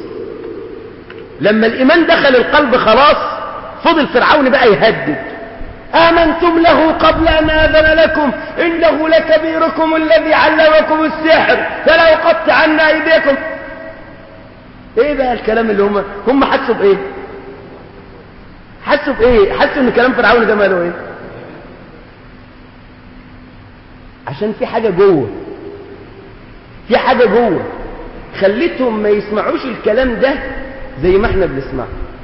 لما الإيمان دخل القلب خلاص فضل فرعون بقى يهدد آمنتم له قبل أن آذن لكم إنه لكبيركم الذي علمكم السحر فلا يقطعن أيديكم إيه بقى الكلام اللي هم هم حسوا بإيه حسوا بإيه حسوا إن كلام فرعون ده ماله إيه عشان في حاجة جوه في حاجة جوه خليتهم ما يسمعوش الكلام ده زي ما احنا بنسمعه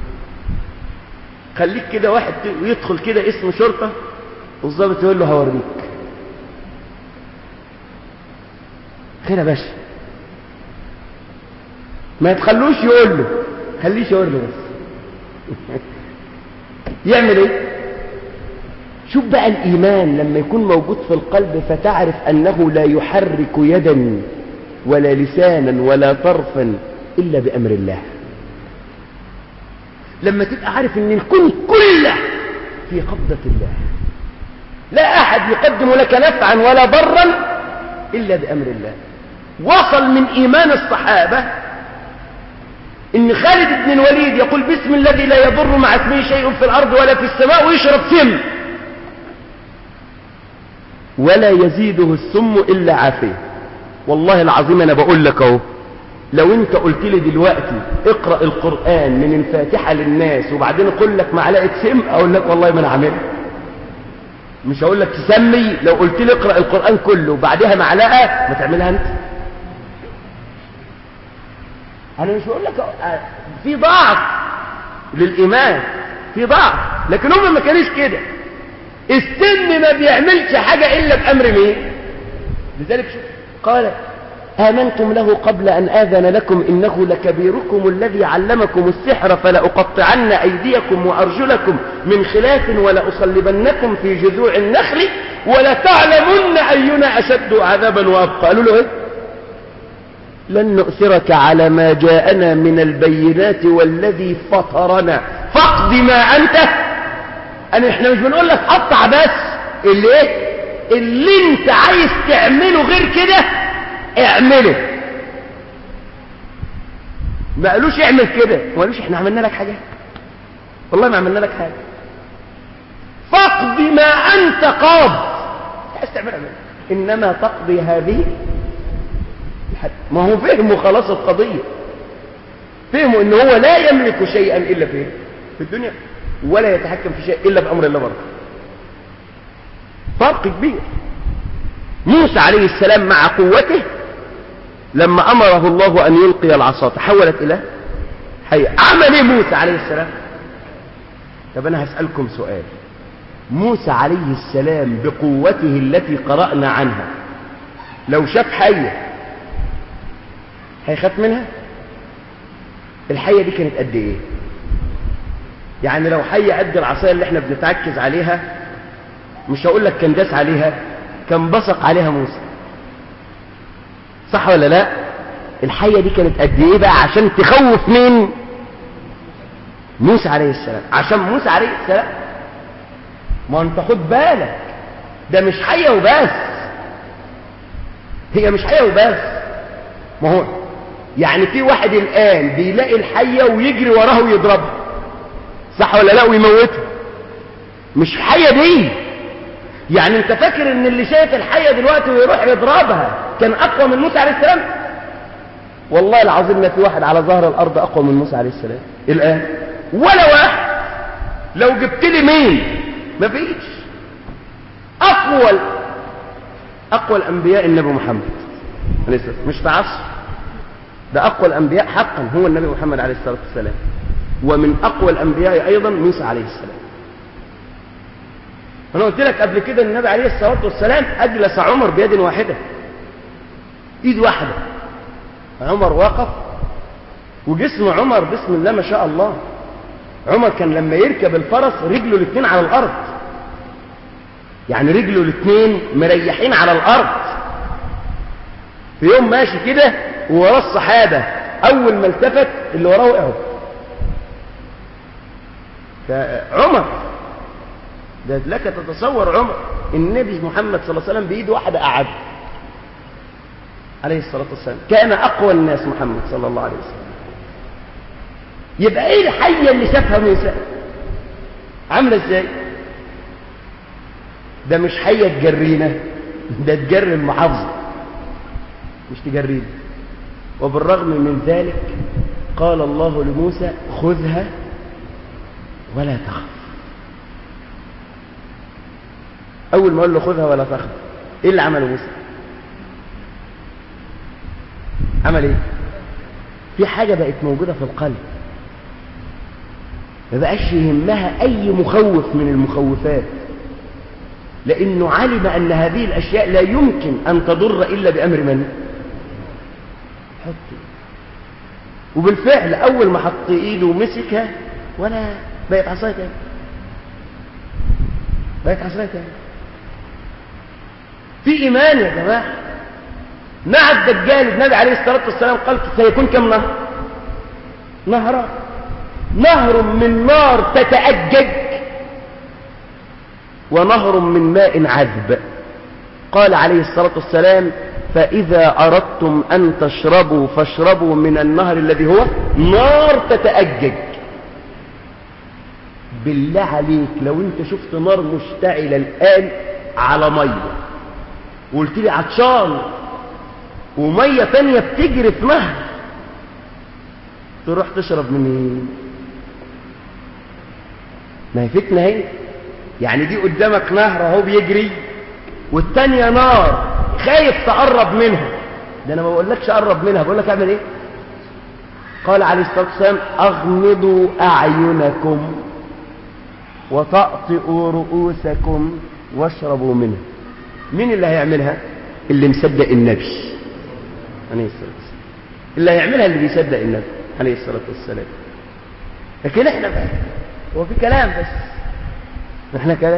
خليك كده واحد يدخل كده اسم شرطة والظابط يقول له هوريك خير يا باشا ما تخلوش يقول له خليش يقول له بس يعمل ايه شوف بقى الإيمان لما يكون موجود في القلب فتعرف أنه لا يحرك يدا ولا لسانا ولا طرفا إلا بأمر الله لما تبقى عارف أن الكون كله في قبضة الله لا أحد يقدم لك نفعا ولا ضرا إلا بأمر الله وصل من إيمان الصحابة إن خالد بن الوليد يقول بسم الذي لا يضر مع اسمه شيء في الأرض ولا في السماء ويشرب سم ولا يزيده السم إلا عافية والله العظيم أنا بقول لك اهو لو انت قلت لي دلوقتي اقرأ القرآن من الفاتحة للناس وبعدين اقول لك معلقة سم اقول لك والله ما انا عاملها مش هقول لك تسمي لو قلت لي اقرأ القرآن كله وبعدها معلقة ما تعملها انت انا مش بقول لك في ضعف للايمان في ضعف لكن هم ما كانوش كده السن ما بيعملش حاجة الا بامر مين لذلك شوف قال آمنتم له قبل أن آذن لكم إنه لكبيركم الذي علمكم السحر فلأقطعن أيديكم وأرجلكم من خلاف ولأصلبنكم في جذوع النخل ولتعلمن أينا أشد عذابا وأبقى قالوا له إيه لن نؤثرك على ما جاءنا من البينات والذي فطرنا فاقض ما أنت أنا إحنا مش بنقول لك قطع بس اللي إيه اللي انت عايز تعمله غير كده اعمله ما قالوش اعمل كده ما قالوش احنا عملنا لك حاجة والله ما عملنا لك حاجة فاقضي ما انت قاض عايز تعمل اعمل انما تقضي هذه ما هو فهموا خلاص القضية فهموا ان هو لا يملك شيئا الا في في الدنيا ولا يتحكم في شيء الا بامر الله برضه فرق كبير موسى عليه السلام مع قوته لما أمره الله أن يلقي العصا تحولت إلى حي عمل إيه موسى عليه السلام طب أنا هسألكم سؤال موسى عليه السلام بقوته التي قرأنا عنها لو شاف حية هيخاف منها الحية دي كانت قد ايه يعني لو حية قد العصاية اللي احنا بنتعكز عليها مش هقول لك كان داس عليها كان بصق عليها موسى صح ولا لا الحية دي كانت قد ايه بقى عشان تخوف مين موسى عليه السلام عشان موسى عليه السلام ما انت خد بالك ده مش حية وبس هي مش حية وبس ما هو يعني في واحد الآن بيلاقي الحية ويجري وراه ويضربها صح ولا لا ويموتها مش حية دي يعني انت فاكر ان اللي شايف الحية دلوقتي ويروح يضربها كان اقوى من موسى عليه السلام والله العظيم ما في واحد على ظهر الارض اقوى من موسى عليه السلام الان ولا واحد لو جبت لي مين مفيش اقوى اقوى الانبياء النبي محمد عليه السلام مش في عصر ده اقوى الانبياء حقا هو النبي محمد عليه الصلاه والسلام ومن اقوى الانبياء ايضا موسى عليه السلام انا قلت لك قبل كده النبي عليه الصلاه والسلام اجلس عمر بيد واحده ايد واحده عمر وقف وجسم عمر بسم الله ما شاء الله عمر كان لما يركب الفرس رجله الاثنين على الارض يعني رجله الاثنين مريحين على الارض في يوم ماشي كده ووراه الصحابه اول ما التفت اللي وراه وقعوا عمر ده لك تتصور عمر النبي محمد صلى الله عليه وسلم بيد واحده قعد عليه الصلاه والسلام كان اقوى الناس محمد صلى الله عليه وسلم يبقى ايه الحيه اللي شافها موسى عامله ازاي ده مش حيه تجرينا ده تجري المحافظه مش تجرينا وبالرغم من ذلك قال الله لموسى خذها ولا تخف اول ما قال له خذها ولا تخف ايه اللي عمله موسى عمل ايه في حاجه بقت موجوده في القلب ما بقاش يهمها اي مخوف من المخوفات لانه علم ان هذه الاشياء لا يمكن ان تضر الا بامر من حط وبالفعل اول ما حط ايده ومسكها ولا بقت عصايه تاني بقت عصايه تاني في ايمان يا جماعه مع الدجال النبي عليه الصلاه والسلام قال سيكون كم نهر نهران نهر من نار تتأجج ونهر من ماء عذب قال عليه الصلاة والسلام فإذا أردتم أن تشربوا فاشربوا من النهر الذي هو نار تتأجج بالله عليك لو انت شفت نار مشتعلة الآن على مية وقلت لي عطشان ومية تانية بتجري في نهر تروح تشرب منين ما هي فتنة اهي يعني دي قدامك نهر اهو بيجري والتانية نار خايف تقرب منها ده انا ما بقولكش قرب منها بقول لك اعمل ايه قال عليه الصلاة والسلام اغمضوا اعينكم وتأطئوا رؤوسكم واشربوا منها مين اللي هيعملها اللي مصدق النبي عليه الصلاة والسلام اللي هيعملها اللي بيصدق النبي عليه الصلاة والسلام لكن احنا بقى هو في كلام بس احنا كلام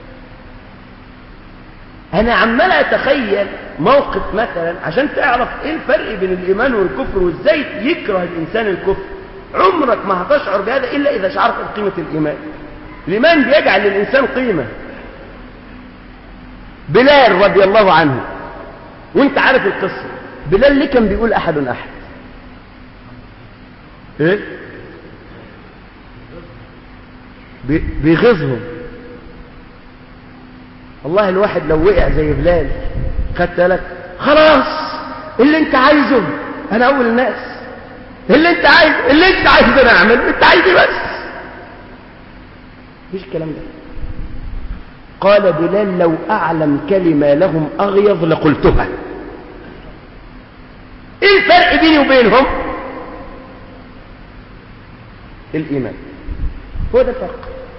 انا عمال اتخيل موقف مثلا عشان تعرف ايه الفرق بين الايمان والكفر وازاي يكره الانسان الكفر عمرك ما هتشعر بهذا الا اذا شعرت بقيمه الايمان الايمان بيجعل للانسان قيمه بلال رضي الله عنه وانت عارف القصه بلال ليه كان بيقول احد احد ايه بيغيظهم والله الواحد لو وقع زي بلال خدت لك خلاص اللي انت عايزه انا اول الناس اللي انت عايز اللي انت عايزه انا اعمل انت عايز بس مفيش الكلام ده قال بلال لو اعلم كلمه لهم اغيظ لقلتها ايه الفرق بيني وبينهم الايمان هو ده الفرق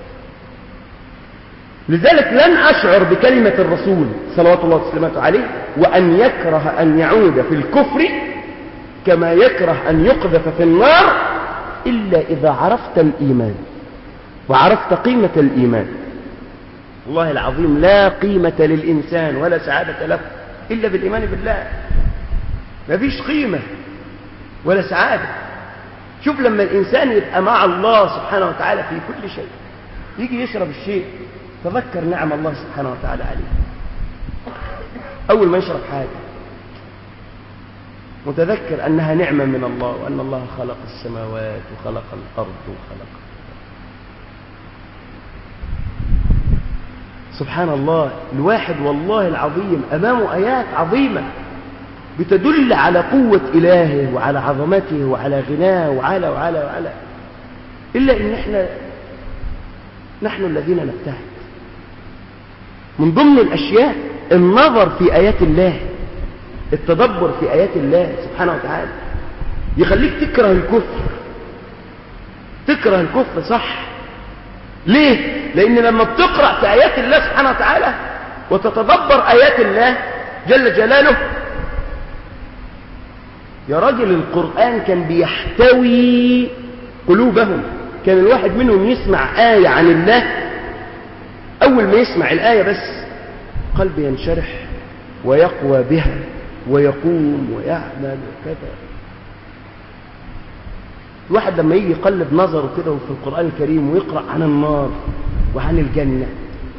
لذلك لن أشعر بكلمة الرسول صلوات الله وسلامته عليه وأن يكره أن يعود في الكفر كما يكره أن يقذف في النار إلا إذا عرفت الإيمان وعرفت قيمة الإيمان والله العظيم لا قيمة للإنسان ولا سعادة له إلا بالإيمان بالله ما فيش قيمة ولا سعادة شوف لما الإنسان يبقى مع الله سبحانه وتعالى في كل شيء يجي يشرب الشيء تذكر نعم الله سبحانه وتعالى عليه أول ما يشرب حاجة متذكر أنها نعمة من الله وأن الله خلق السماوات وخلق الأرض وخلق سبحان الله الواحد والله العظيم أمامه آيات عظيمة بتدل على قوة إلهه وعلى عظمته وعلى غناه وعلى وعلى وعلى إلا إن إحنا نحن الذين نبتعد من ضمن الأشياء النظر في آيات الله التدبر في آيات الله سبحانه وتعالى يخليك تكره الكفر تكره الكفر صح ليه؟ لأن لما بتقرأ في آيات الله سبحانه وتعالى وتتدبر آيات الله جل جلاله يا راجل القرآن كان بيحتوي قلوبهم كان الواحد منهم يسمع آية عن الله أول ما يسمع الآية بس قلبه ينشرح ويقوى بها ويقوم ويعمل وكذا الواحد لما يجي يقلب نظره كده في القرآن الكريم ويقرأ عن النار وعن الجنة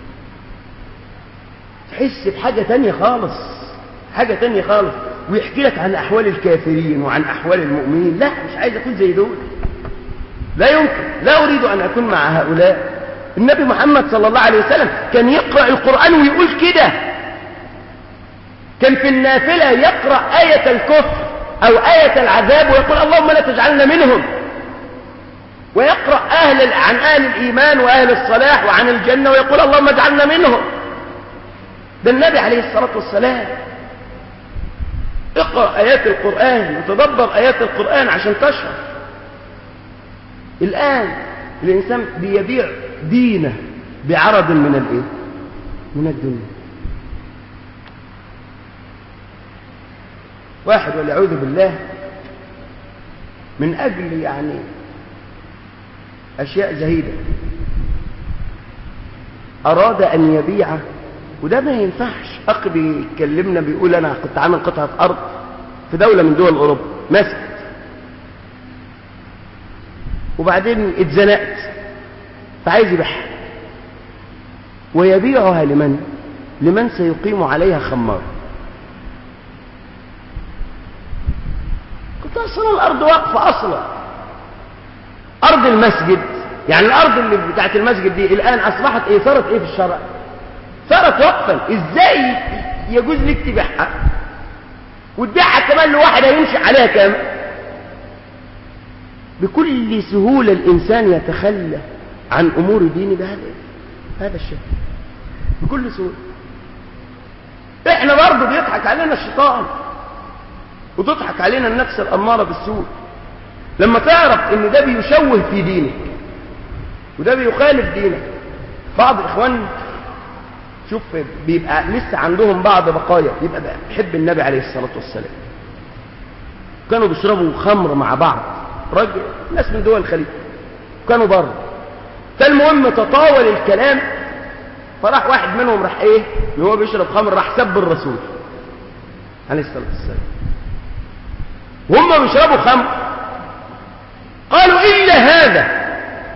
تحس بحاجة تانية خالص حاجة تانية خالص ويحكي لك عن أحوال الكافرين وعن أحوال المؤمنين لا مش عايز أكون زي دول لا يمكن لا أريد أن أكون مع هؤلاء النبي محمد صلى الله عليه وسلم كان يقرأ القرآن ويقول كده كان في النافلة يقرأ آية الكفر أو آية العذاب ويقول اللهم لا تجعلنا منهم ويقرأ أهل عن أهل الإيمان وأهل الصلاح وعن الجنة ويقول اللهم اجعلنا منهم ده النبي عليه الصلاة والسلام اقرأ آيات القرآن وتدبر آيات القرآن عشان تشعر الآن الإنسان بيبيع دينه بعرض من الإيه؟ من الدنيا واحد والعياذ بالله من أجل يعني أشياء زهيدة أراد أن يبيع وده ما ينفعش أخ بيكلمنا بيقول أنا كنت عامل قطعة أرض في دولة من دول أوروبا مسجد وبعدين اتزنقت فعايز يبيعها ويبيعها لمن لمن سيقيم عليها خمار كنت أصلا الأرض واقفة أصلا أرض المسجد يعني الأرض اللي بتاعت المسجد دي الآن أصبحت إيه صارت إيه في الشرع صارت وقفا إزاي يجوز لك تبيعها وتبيعها كمان لواحد هيمشي عليها كام بكل سهولة الإنسان يتخلى عن أمور دينه بهذا هذا الشيء بكل سهولة احنا برضه بيضحك علينا الشيطان وتضحك علينا النفس الأمارة بالسوء لما تعرف ان ده بيشوه في دينك وده بيخالف دينك بعض اخواننا شوف بيبقى لسه عندهم بعض بقايا بيبقى بيحب النبي عليه الصلاة والسلام كانوا بيشربوا خمر مع بعض راجل ناس من دول الخليج كانوا بره فالمهم تطاول الكلام فراح واحد منهم راح ايه وهو بيشرب خمر راح سب الرسول عليه الصلاة والسلام وهم بيشربوا خمر قالوا إلا هذا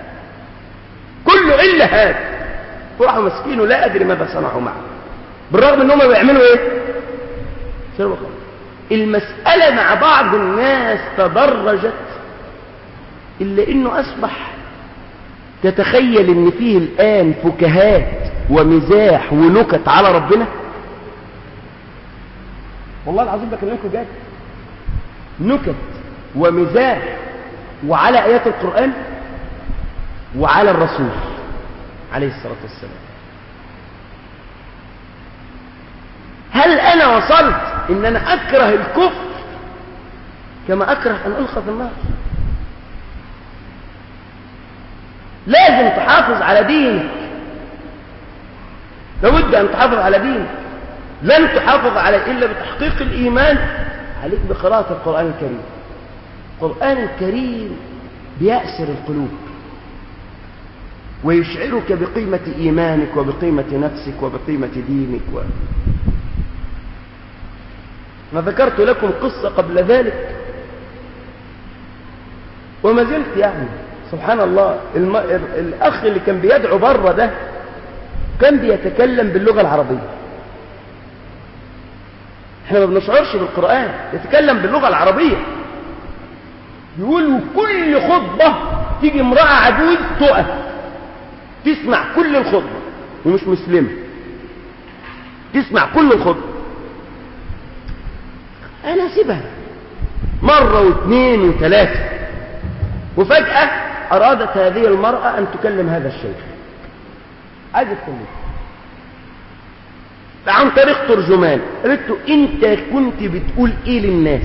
كله إلا هذا وراحوا مسكينه لا أدري ماذا صنعوا معه بالرغم ان هم بيعملوا ايه شربوا خمر المسألة مع بعض الناس تدرجت إلا إنه أصبح تتخيل إن فيه الآن فكاهات ومزاح ونكت على ربنا والله العظيم بكلمكم جد نكت ومزاح وعلى آيات القرآن وعلى الرسول عليه الصلاة والسلام هل أنا وصلت إن أنا أكره الكفر كما أكره أن ألقى في النار لازم تحافظ على دينك لابد أن تحافظ على دينك لن تحافظ عليه إلا بتحقيق الإيمان عليك بقراءة القرآن الكريم القرآن الكريم بيأسر القلوب ويشعرك بقيمة إيمانك وبقيمة نفسك وبقيمة دينك و... ما ذكرت لكم قصة قبل ذلك وما زلت يعني سبحان الله الم... الأخ اللي كان بيدعو بره ده كان بيتكلم باللغة العربية احنا ما بنشعرش بالقرآن يتكلم باللغة العربية يقول كل خطبة تيجي امرأة عجوز تقف تسمع كل الخطبة ومش مسلمة تسمع كل الخطبة انا سيبها مرة واثنين وثلاثة وفجأة ارادت هذه المرأة ان تكلم هذا الشيخ عايز تكلمه عن طريق ترجمان قالت له انت كنت بتقول ايه للناس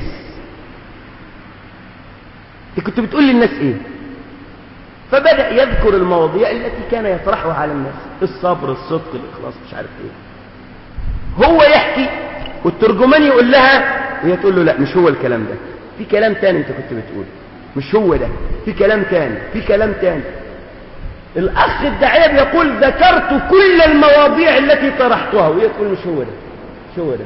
انت كنت بتقول للناس ايه فبدأ يذكر المواضيع التي كان يطرحها على الناس الصبر الصدق الإخلاص مش عارف ايه هو يحكي والترجمان يقول لها وهي تقول له لا مش هو الكلام ده في كلام تاني انت كنت بتقول مش هو ده في كلام تاني في كلام تاني الأخ الداعية بيقول ذكرت كل المواضيع التي طرحتها وهي تقول مش هو ده مش هو ده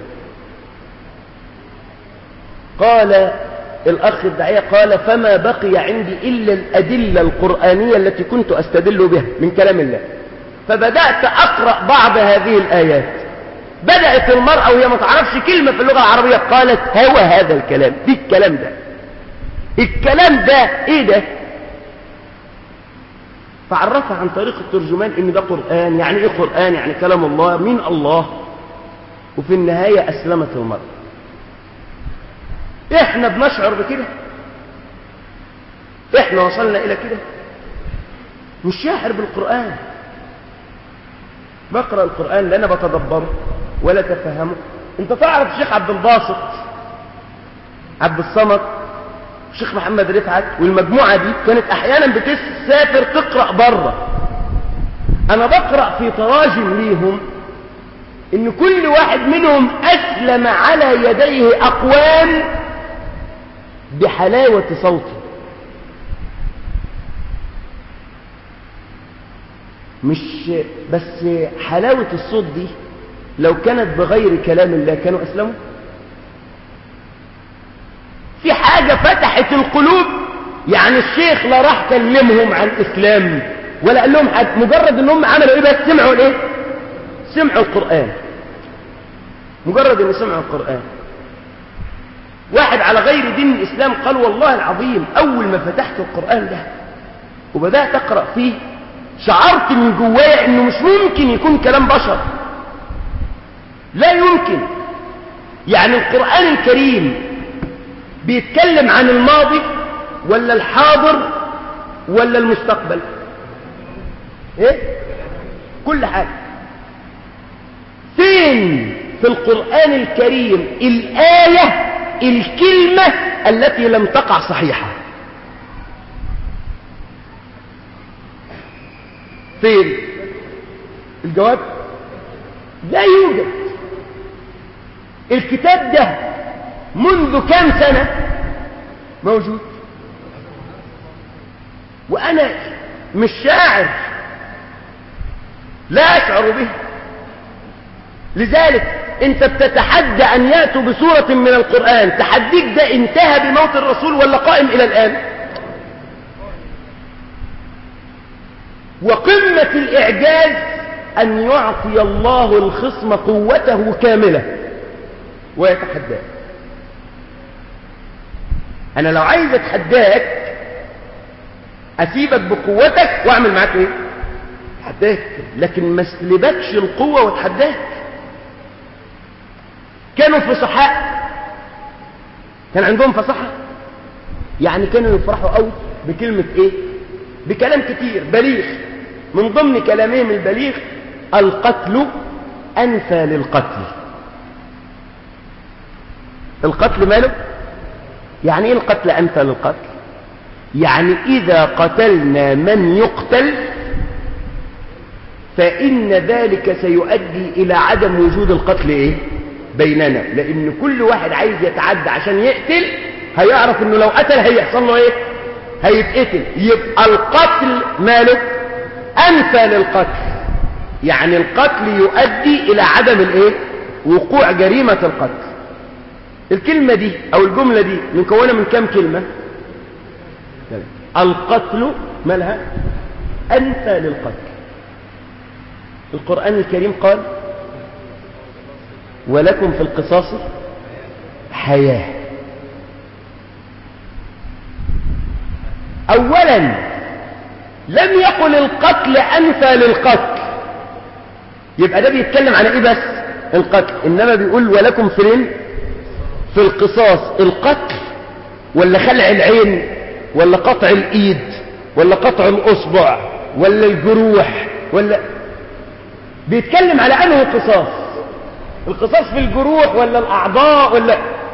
قال الأخ الداعية قال فما بقي عندي إلا الأدلة القرآنية التي كنت أستدل بها من كلام الله فبدأت أقرأ بعض هذه الآيات بدأت المرأة وهي ما تعرفش كلمة في اللغة العربية قالت هو هذا الكلام دي الكلام ده الكلام ده ايه ده فعرفها عن طريق الترجمان ان ده قرآن يعني ايه قرآن يعني كلام الله مين الله وفي النهاية اسلمت المرأة احنا بنشعر بكده احنا وصلنا الى كده مش شاعر بالقرآن بقرأ القرآن لا انا بتدبره ولا تفهمه انت تعرف الشيخ عبد الباسط عبد الصمد الشيخ محمد رفعت والمجموعة دي كانت احيانا بتسافر تقرأ بره انا بقرأ في تراجم ليهم ان كل واحد منهم اسلم على يديه اقوام بحلاوة صوته مش بس حلاوة الصوت دي لو كانت بغير كلام الله كانوا أسلموا في حاجة فتحت القلوب يعني الشيخ لا راح كلمهم عن الإسلام ولا قال لهم حد مجرد ان هم عملوا ايه بس سمعوا الايه سمعوا القرآن مجرد ان سمعوا القرآن واحد على غير دين الإسلام قال والله العظيم أول ما فتحت القرآن ده وبدأت أقرأ فيه شعرت من جوايا أنه مش ممكن يكون كلام بشر لا يمكن يعني القرآن الكريم بيتكلم عن الماضي ولا الحاضر ولا المستقبل ايه كل حاجة فين في القرآن الكريم الآية الكلمة التي لم تقع صحيحة فين الجواب لا يوجد الكتاب ده منذ كام سنة موجود وأنا مش شاعر لا أشعر به لذلك انت بتتحدى ان يأتوا بسورة من القرآن تحديك ده انتهى بموت الرسول ولا قائم الى الان وقمة الاعجاز ان يعطي الله الخصم قوته كاملة ويتحداك انا لو عايز اتحداك اسيبك بقوتك واعمل معاك ايه اتحداك لكن ما اسلبكش القوة واتحداك كانوا فصحاء كان عندهم فصحة يعني كانوا يفرحوا قوي بكلمة ايه بكلام كتير بليغ من ضمن كلامهم البليغ القتل أنفى للقتل القتل ماله يعني ايه القتل أنفى للقتل يعني إذا قتلنا من يقتل فإن ذلك سيؤدي إلى عدم وجود القتل إيه؟ بيننا لأن كل واحد عايز يتعدى عشان يقتل هيعرف إنه لو قتل هيحصل له إيه؟ هيتقتل يبقى القتل ماله أنفى للقتل يعني القتل يؤدي إلى عدم الإيه؟ وقوع جريمة القتل الكلمة دي أو الجملة دي مكونة من كام كلمة القتل مالها أنفى للقتل القرآن الكريم قال ولكم في القصاص حياة أولا لم يقل القتل أنفى للقتل يبقى ده بيتكلم عن إيه بس القتل إنما بيقول ولكم فين في القصاص القتل ولا خلع العين ولا قطع الإيد ولا قطع الأصبع ولا الجروح ولا بيتكلم على أنه قصاص القصاص في الجروح ولا الأعضاء ولا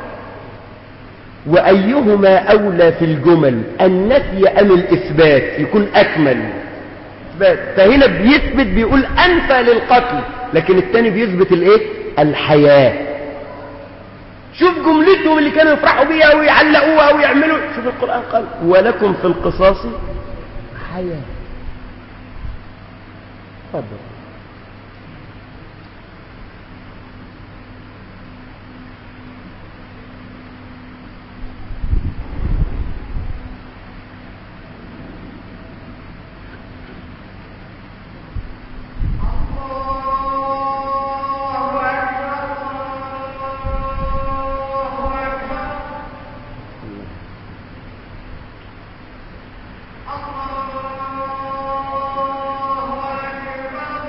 وأيهما أولى في الجمل النفي أم الإثبات يكون أكمل إثبات فهنا بيثبت بيقول أنفى للقتل لكن الثاني بيثبت الإيه الحياة شوف جملتهم اللي كانوا يفرحوا بيها ويعلقوها ويعملوا شوف القرآن قال ولكم في القصاص حياة تفضل الله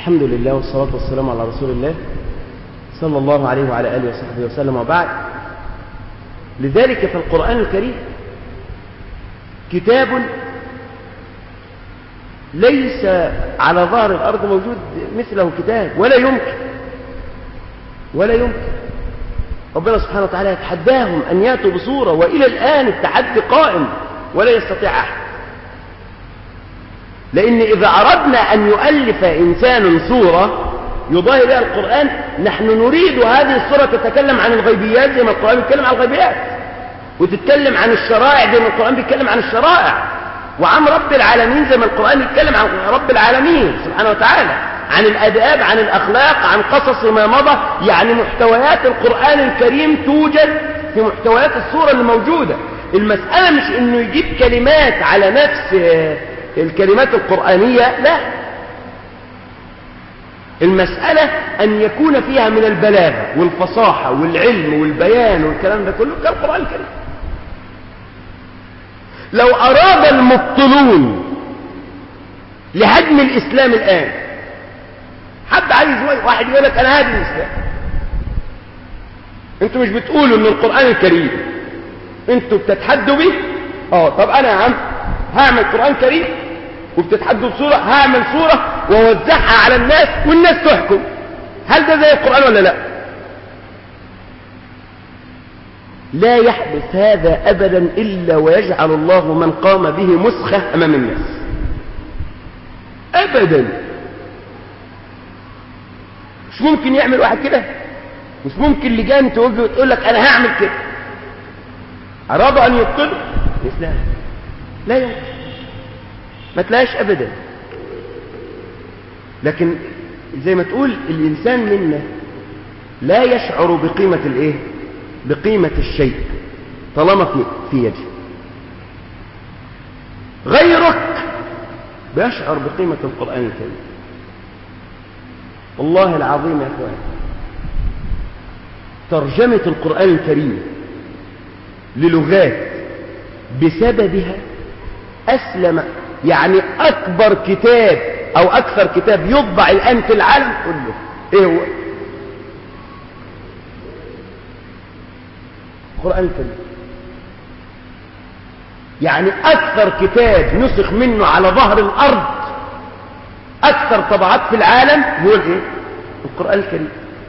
الحمد لله والصلاة والسلام على رسول الله صلى الله عليه وعلى آله وصحبه وسلم وبعد لذلك في القرآن الكريم كتاب ليس على ظهر الأرض موجود مثله كتاب ولا يمكن ولا يمكن ربنا سبحانه وتعالى يتحداهم أن يأتوا بصورة وإلى الآن التحدي قائم ولا يستطيع أحد لأن إذا أردنا أن يؤلف إنسان صورة يضاهي بها القرآن نحن نريد هذه الصورة تتكلم عن الغيبيات زي ما القرآن بيتكلم عن الغيبيات وتتكلم عن الشرائع زي ما القرآن بيتكلم عن الشرائع وعن رب العالمين زي ما القرآن يتكلم عن رب العالمين سبحانه وتعالى عن الأداب عن الأخلاق عن قصص ما مضى يعني محتويات القرآن الكريم توجد في محتويات الصورة اللي موجودة المسألة مش انه يجيب كلمات على نفس الكلمات القرآنية لا المسألة أن يكون فيها من البلاغة والفصاحة والعلم والبيان والكلام ده كله كالقرآن الكريم لو أراد المبطلون لهدم الإسلام الآن حد عايز واحد يقول لك أنا هادم الإسلام انتوا مش بتقولوا ان القرآن الكريم انتوا بتتحدوا به اه طب انا يا عم هعمل قرآن كريم وبتتحدوا بصورة هعمل صورة ووزعها على الناس والناس تحكم هل ده زي القرآن ولا لا لا يحدث هذا أبدا إلا ويجعل الله من قام به مسخة أمام الناس أبدا مش ممكن يعمل واحد كده مش ممكن لجان توجه وتقول لك أنا هعمل كده أرادوا أن يبطلوا الإسلام لا يمكن ما تلاقيش أبدا لكن زي ما تقول الإنسان منا لا يشعر بقيمة الإيه بقيمة الشيء طالما في, في يده غيرك بيشعر بقيمة القرآن الكريم والله العظيم يا أخوان ترجمة القرآن الكريم للغات بسببها أسلم يعني أكبر كتاب أو أكثر كتاب يطبع الآن في العالم كله إيه هو القرآن الكريم يعني أكثر كتاب نسخ منه على ظهر الأرض أكثر طبعات في العالم هو الإيه؟ القرآن الكريم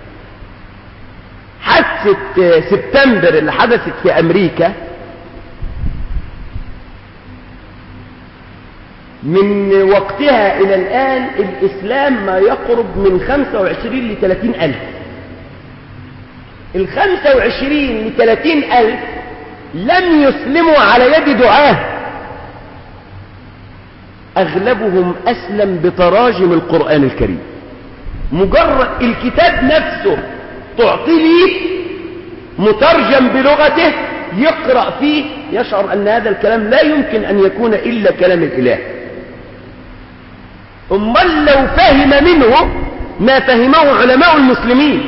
حادثة سبتمبر اللي حدثت في أمريكا من وقتها إلى الآن الإسلام ما يقرب من 25 ل 30 ألف ال 25 ل 30 ألف لم يسلموا على يد دعاه أغلبهم أسلم بتراجم القرآن الكريم مجرد الكتاب نفسه تعطي لي مترجم بلغته يقرأ فيه يشعر أن هذا الكلام لا يمكن أن يكون إلا كلام الإله أمال لو فهم منه ما فهمه علماء المسلمين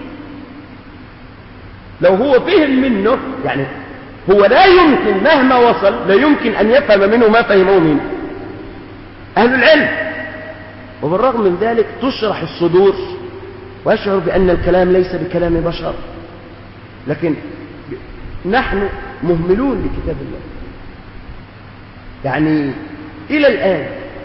لو هو فهم منه يعني هو لا يمكن مهما وصل لا يمكن أن يفهم منه ما فهمه منه أهل العلم وبالرغم من ذلك تشرح الصدور ويشعر بأن الكلام ليس بكلام بشر لكن نحن مهملون لكتاب الله يعني إلى الآن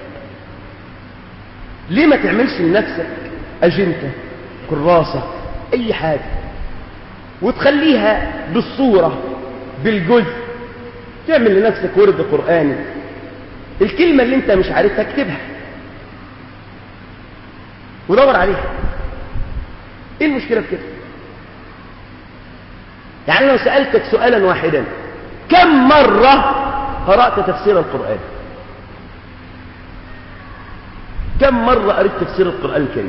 ليه ما تعملش لنفسك أجندة كراسة أي حاجة وتخليها بالصورة بالجزء تعمل لنفسك ورد قرآني الكلمة اللي انت مش عارفها اكتبها ودور عليها ايه المشكلة في كده يعني لو سألتك سؤالا واحدا كم مرة قرأت تفسير القرآن كم مرة قرأت تفسير القرآن الكريم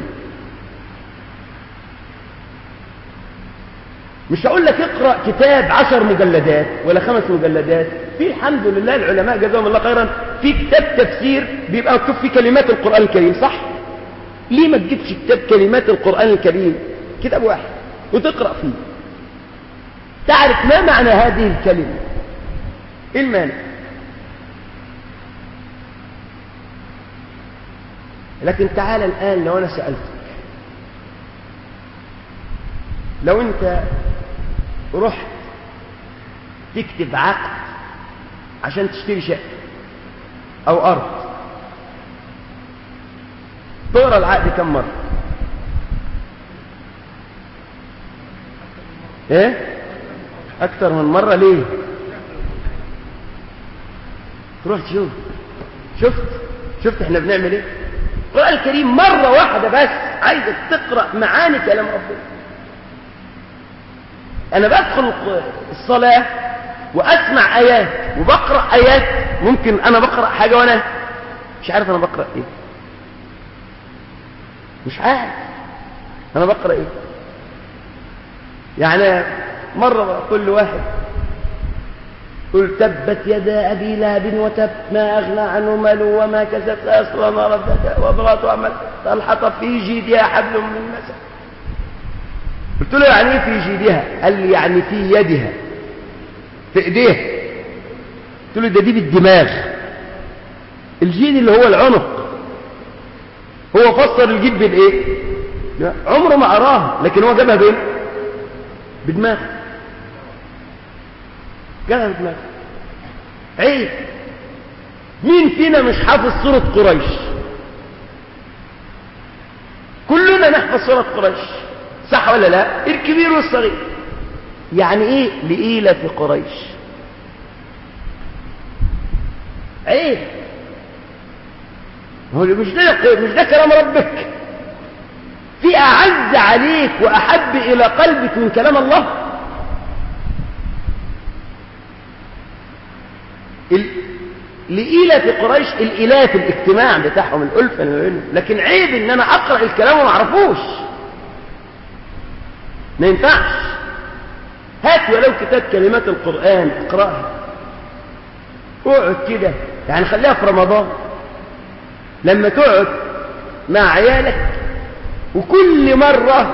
مش هقول لك اقرأ كتاب عشر مجلدات ولا خمس مجلدات في الحمد لله العلماء جزاهم الله خيرا في كتاب تفسير بيبقى مكتوب فيه كلمات القرآن الكريم صح ليه ما تجيبش كتاب كلمات القرآن الكريم كتاب واحد وتقرأ فيه تعرف ما معنى هذه الكلمة ايه المانع لكن تعال الآن لو أنا سألتك لو أنت رحت تكتب عقد عشان تشتري شقة أو أرض تقرا العقد كم مرة ايه اكتر من مرة ليه تروح تشوف شفت شفت احنا بنعمل ايه القرآن الكريم مرة واحدة بس عايزك تقرأ معاني كلام ربنا انا بدخل الصلاة واسمع ايات وبقرأ ايات ممكن انا بقرأ حاجة وانا مش عارف انا بقرأ ايه مش عارف انا بقرأ ايه يعني مرة بقول لواحد قل تبت يدا أبي لهب وتب ما أغنى عنه ماله وما كسب سيصلى نارا ذات وامرأته عمل فالحط في جيدها حبل من مسد قلت له يعني ايه في جيدها قال لي يعني في يدها في ايديها قلت له ده دي بالدماغ الجيد اللي هو العنق هو فسر الجيد بالايه عمره ما قراها لكن هو جابها بايه بدماغ جابها بدماغ عيب مين فينا مش حافظ سورة قريش كلنا نحفظ سورة قريش صح ولا لا الكبير والصغير يعني ايه لإيلة في قريش عيب هو مش ده مش ده كلام ربك في أعز عليك وأحب إلى قلبك من كلام الله ال... لإيلة في قريش الإله في الاجتماع بتاعهم الألفة لكن عيب إن أنا أقرأ الكلام وما أعرفوش ما ينفعش هات ولو كتاب كلمات القرآن اقرأها اقعد كده يعني خليها في رمضان لما تقعد مع عيالك وكل مرة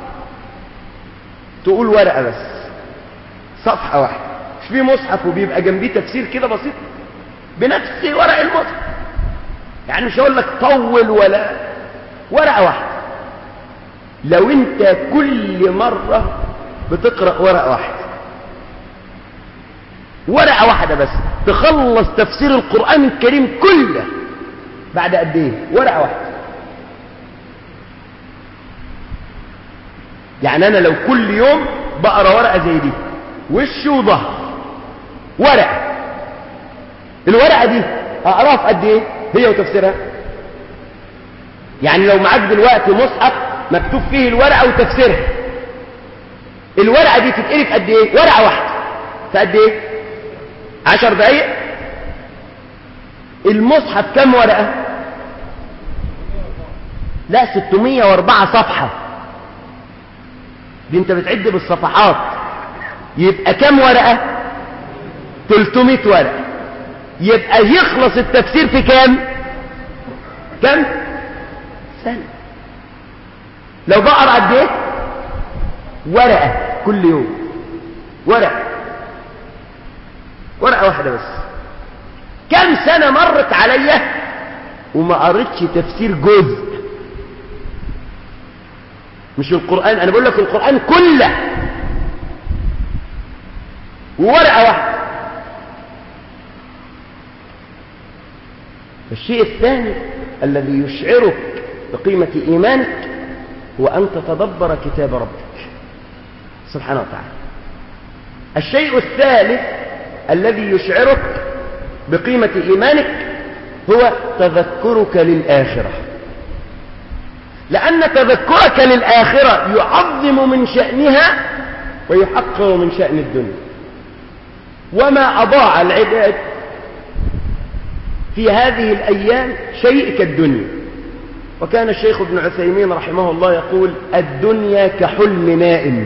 تقول ورقة بس صفحة واحدة مش في مصحف وبيبقى جنبيه تفسير كده بسيط بنفس ورق المصحف يعني مش هقول لك طول ولا ورقة واحدة لو انت كل مرة بتقرأ ورقة واحدة ورقة واحدة بس تخلص تفسير القرآن الكريم كله بعد قد ايه ورقة واحدة يعني انا لو كل يوم بقرا ورقة زي دي وش وظهر ورقة الورقة دي اقراها في قد ايه هي وتفسيرها يعني لو معاك دلوقتي مصحف مكتوب فيه الورقة وتفسيرها الورقة دي تتقري في قد ايه ورقة واحدة في قد ايه عشر دقايق المصحف كم ورقة لا 604 صفحة دي انت بتعد بالصفحات يبقى كم ورقة 300 ورقة يبقى يخلص التفسير في كام كم سنة لو بقرا قد ايه ورقة كل يوم ورقة ورقة واحدة بس كم سنة مرت عليا وما قريتش تفسير جزء مش القرآن أنا بقول لك القرآن كله وورقة واحدة الشيء الثاني الذي يشعرك بقيمة إيمانك هو أن تتدبر كتاب ربك سبحانه وتعالى الشيء الثالث الذي يشعرك بقيمة إيمانك هو تذكرك للآخرة لأن تذكرك للآخرة يعظم من شأنها ويحقر من شأن الدنيا وما أضاع العباد في هذه الأيام شيء كالدنيا وكان الشيخ ابن عثيمين رحمه الله يقول الدنيا كحلم نائم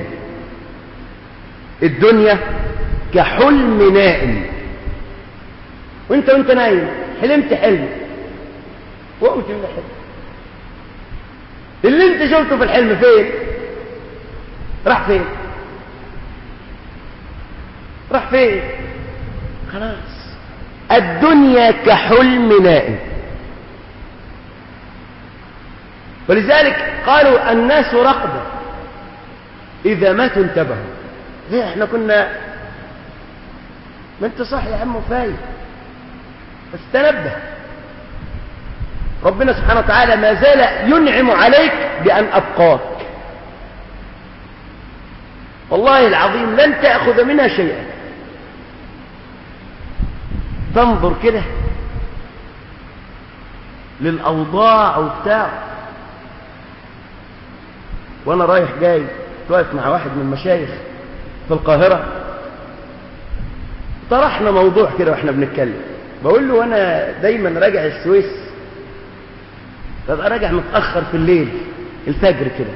الدنيا كحلم نائم وانت وانت نايم حلمت حلم وقمت من الحلم اللي انت شفته في الحلم فين راح فين راح فين خلاص الدنيا كحلم نائم ولذلك قالوا الناس رقبة إذا ماتوا انتبهوا ليه احنا كنا ما انت صح يا عم وفايد بس تنبه ربنا سبحانه وتعالى ما زال ينعم عليك بأن أبقاك والله العظيم لن تأخذ منها شيئا تنظر كده للأوضاع وبتاع وأنا رايح جاي واقف مع واحد من المشايخ في القاهرة طرحنا موضوع كده واحنا بنتكلم بقول له أنا دايما راجع السويس ببقى راجع متأخر في الليل الفجر كده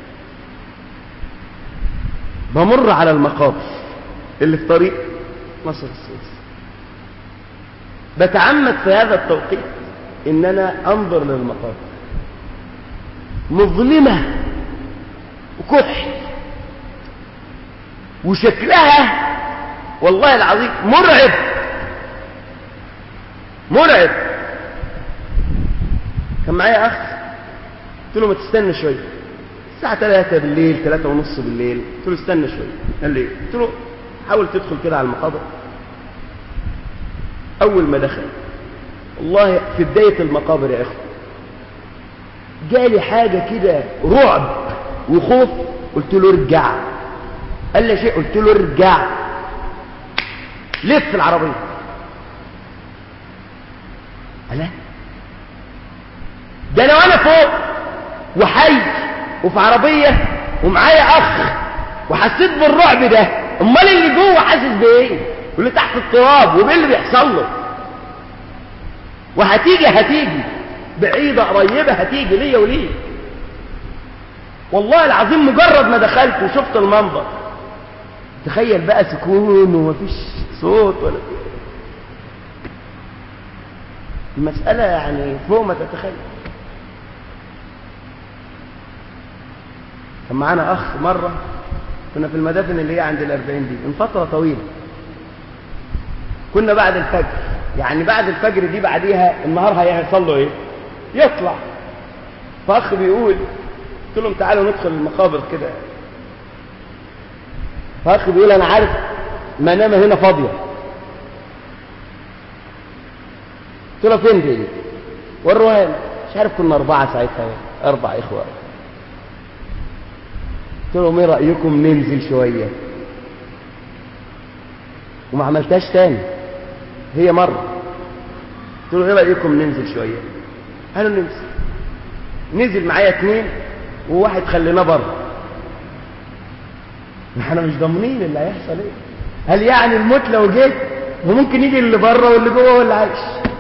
بمر على المقابر اللي في طريق مصر السويس بتعمد في هذا التوقيت ان انا انظر للمقابر مظلمة وكحل وشكلها والله العظيم مرعب مرعب كان معايا اخ قلت له ما تستنى شويه الساعه 3 بالليل 3 ونص بالليل قلت له استنى شويه قال لي قلت له حاول تدخل كده على المقابر اول ما دخل والله في بدايه المقابر يا اخوه جالي حاجه كده رعب وخوف قلت له ارجع قال لي شيء قلت له ارجع لف العربيه قال ده لو انا فوق وحي وفي عربية ومعايا اخ وحسيت بالرعب ده امال اللي جوه حاسس بايه واللي تحت التراب وبايه اللي بيحصل له وهتيجي هتيجي بعيدة قريبة هتيجي ليا وليه والله العظيم مجرد ما دخلت وشفت المنظر تخيل بقى سكون ومفيش صوت ولا المسألة يعني فوق ما تتخيل كان معانا أخ مرة كنا في المدافن اللي هي عند الأربعين دي من فترة طويلة كنا بعد الفجر يعني بعد الفجر دي بعديها النهار هيحصل له ايه يطلع فأخ بيقول قلت لهم تعالوا ندخل المقابر كده فأخ بيقول أنا عارف منامة هنا فاضية قلت له فين دي وروها لي مش عارف كنا أربعة ساعتها أربع إخوة قلت لهم ايه رأيكم ننزل شوية وما عملتهاش تاني هي مرة قلت له ايه رأيكم ننزل شوية قالوا ننزل نزل معايا اتنين وواحد خليناه بره احنا مش ضامنين اللي هيحصل ايه هل يعني الموت لو جيت وممكن يجي اللي بره واللي جوه واللي عايش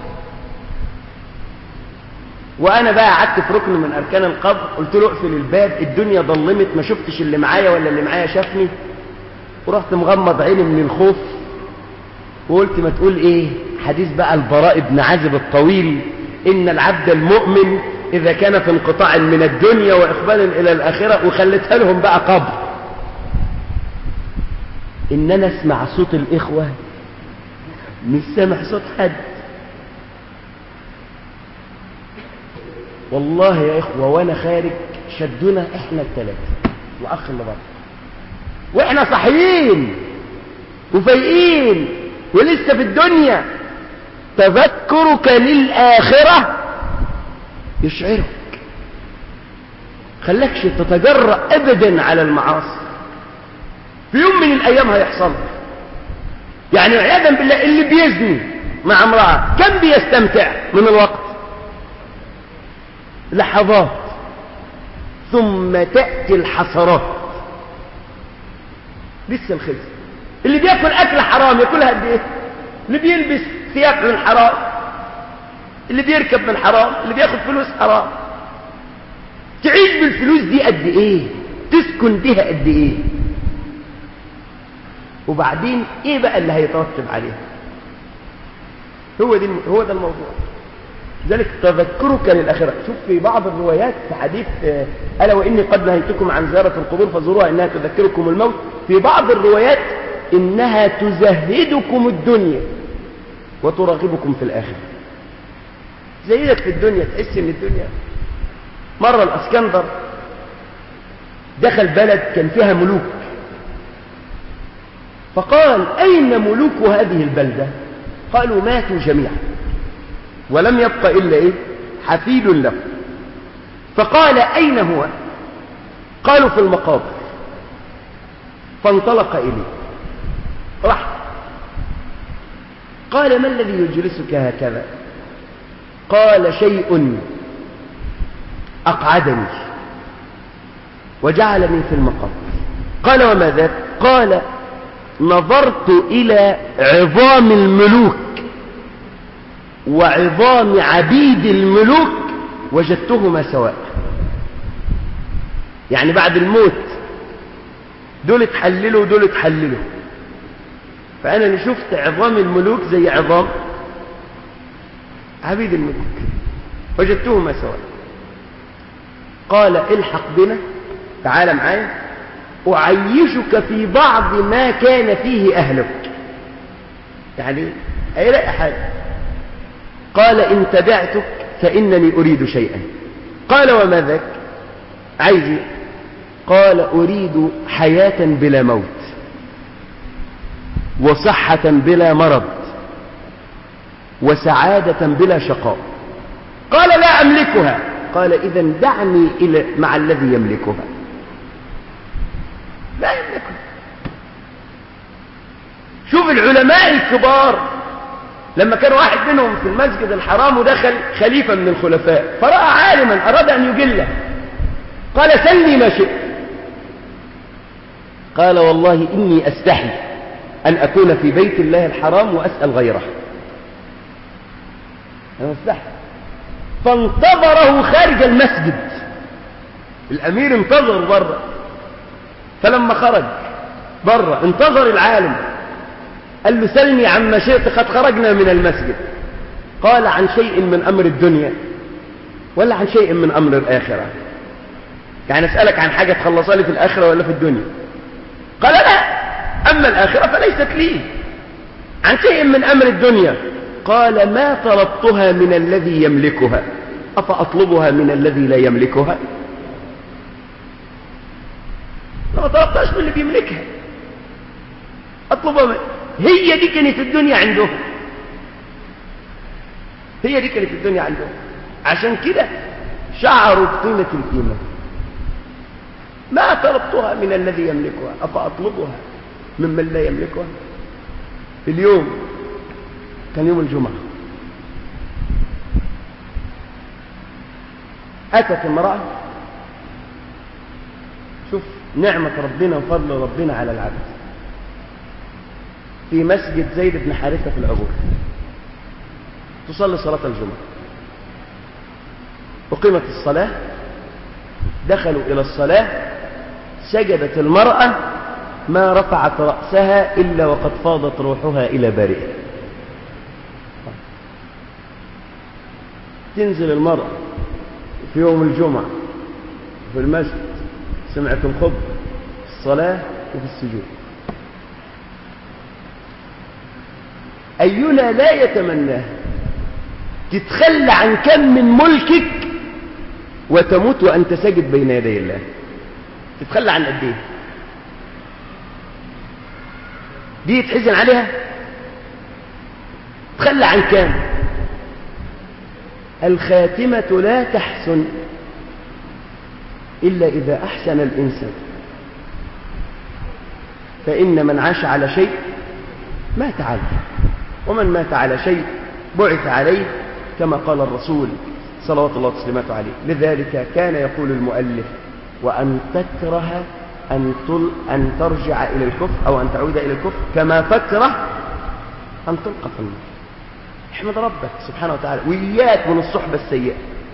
وانا بقى قعدت في ركن من اركان القبر قلت له اقفل الباب الدنيا ظلمت ما شفتش اللي معايا ولا اللي معايا شافني ورحت مغمض عيني من الخوف وقلت ما تقول ايه حديث بقى البراء بن عازب الطويل ان العبد المؤمن اذا كان في انقطاع من الدنيا واقبال الى الاخره وخليتها لهم بقى قبر ان انا اسمع صوت الاخوه مش سامع صوت حد والله يا إخوة وأنا خارج شدنا إحنا الثلاثة وأخ اللي بره وإحنا صحيين وفايقين ولسه في الدنيا تذكرك للآخرة يشعرك خلكش تتجرأ أبدا على المعاصي في يوم من الأيام هيحصل يعني عياذا بالله اللي بيزني مع امرأة كم بيستمتع من الوقت لحظات ثم تأتي الحسرات لسه الخزي اللي بياكل أكل حرام ياكلها قد إيه اللي بيلبس ثياب من حرام اللي بيركب من حرام اللي بياخد فلوس حرام تعيش بالفلوس دي قد إيه تسكن بها قد إيه وبعدين إيه بقى اللي هيترتب عليها هو, دي هو ده الموضوع ذلك تذكرك للآخرة شوف في بعض الروايات في حديث ألا وإني قد نهيتكم عن زيارة القبور فزوروها إنها تذكركم الموت في بعض الروايات إنها تزهدكم الدنيا وتراغبكم في الآخرة زيدك في الدنيا تحس إن الدنيا مرة الأسكندر دخل بلد كان فيها ملوك فقال أين ملوك هذه البلدة قالوا ماتوا جميعا ولم يبق إلا إيه حفيد له فقال أين هو قالوا في المقابر فانطلق إليه راح قال ما الذي يجلسك هكذا قال شيء أقعدني وجعلني في المقام قال وما ذاك قال نظرت إلى عظام الملوك وعظام عبيد الملوك وجدتهما سواء يعني بعد الموت دول اتحللوا ودول اتحللوا فأنا اللي شفت عظام الملوك زي عظام عبيد الملوك وجدتهما سواء قال الحق بنا تعال معايا أعيشك في بعض ما كان فيه أهلك يعني أي حاجة قال إن تبعتك فإنني أريد شيئا قال وما ذاك عايزي قال أريد حياة بلا موت وصحة بلا مرض وسعادة بلا شقاء قال لا أملكها قال إذا دعني إلى مع الذي يملكها لا يملكها شوف العلماء الكبار لما كان واحد منهم في المسجد الحرام ودخل خليفة من الخلفاء فرأى عالما أراد أن يجله قال سلني ما شئت قال والله إني أستحي أن أكون في بيت الله الحرام وأسأل غيره أنا أستحي فانتظره خارج المسجد الأمير انتظر بره فلما خرج بره انتظر العالم قال له سلني عما شئت قد خرجنا من المسجد قال عن شيء من أمر الدنيا ولا عن شيء من أمر الآخرة يعني أسألك عن حاجة تخلصها لي في الآخرة ولا في الدنيا قال لا أما الآخرة فليست لي عن شيء من أمر الدنيا قال ما طلبتها من الذي يملكها أفأطلبها من الذي لا يملكها ما طلبتهاش من اللي بيملكها أطلبها من هي دي كانت الدنيا عندهم هي دي كانت الدنيا عندهم عشان كده شعروا بقيمة الإيمان ما طلبتها من الذي يملكها أفأطلبها ممن لا يملكها اليوم كان يوم الجمعة أتت امرأة شوف نعمة ربنا وفضل ربنا على العبد في مسجد زيد بن حارثة في العبور تصلي صلاة الجمعة أقيمت الصلاة دخلوا إلى الصلاة سجدت المرأة ما رفعت رأسها إلا وقد فاضت روحها إلى بارئها تنزل المرأة في يوم الجمعة في المسجد سمعت الخطبة في الصلاة وفي السجود أينا لا يتمناه تتخلى عن كم من ملكك وتموت وأنت ساجد بين يدي الله تتخلى عن قد ايه دي يتحزن عليها تخلى عن كام الخاتمة لا تحسن إلا إذا أحسن الإنسان فإن من عاش على شيء مات عليه ومن مات على شيء بعث عليه كما قال الرسول صلوات الله وسلامته عليه لذلك كان يقول المؤلف وأن تكره أن, تل أن ترجع إلى الكفر أو أن تعود إلى الكفر كما تكره أن تلقى في النار احمد ربك سبحانه وتعالى وإياك من الصحبة السيئة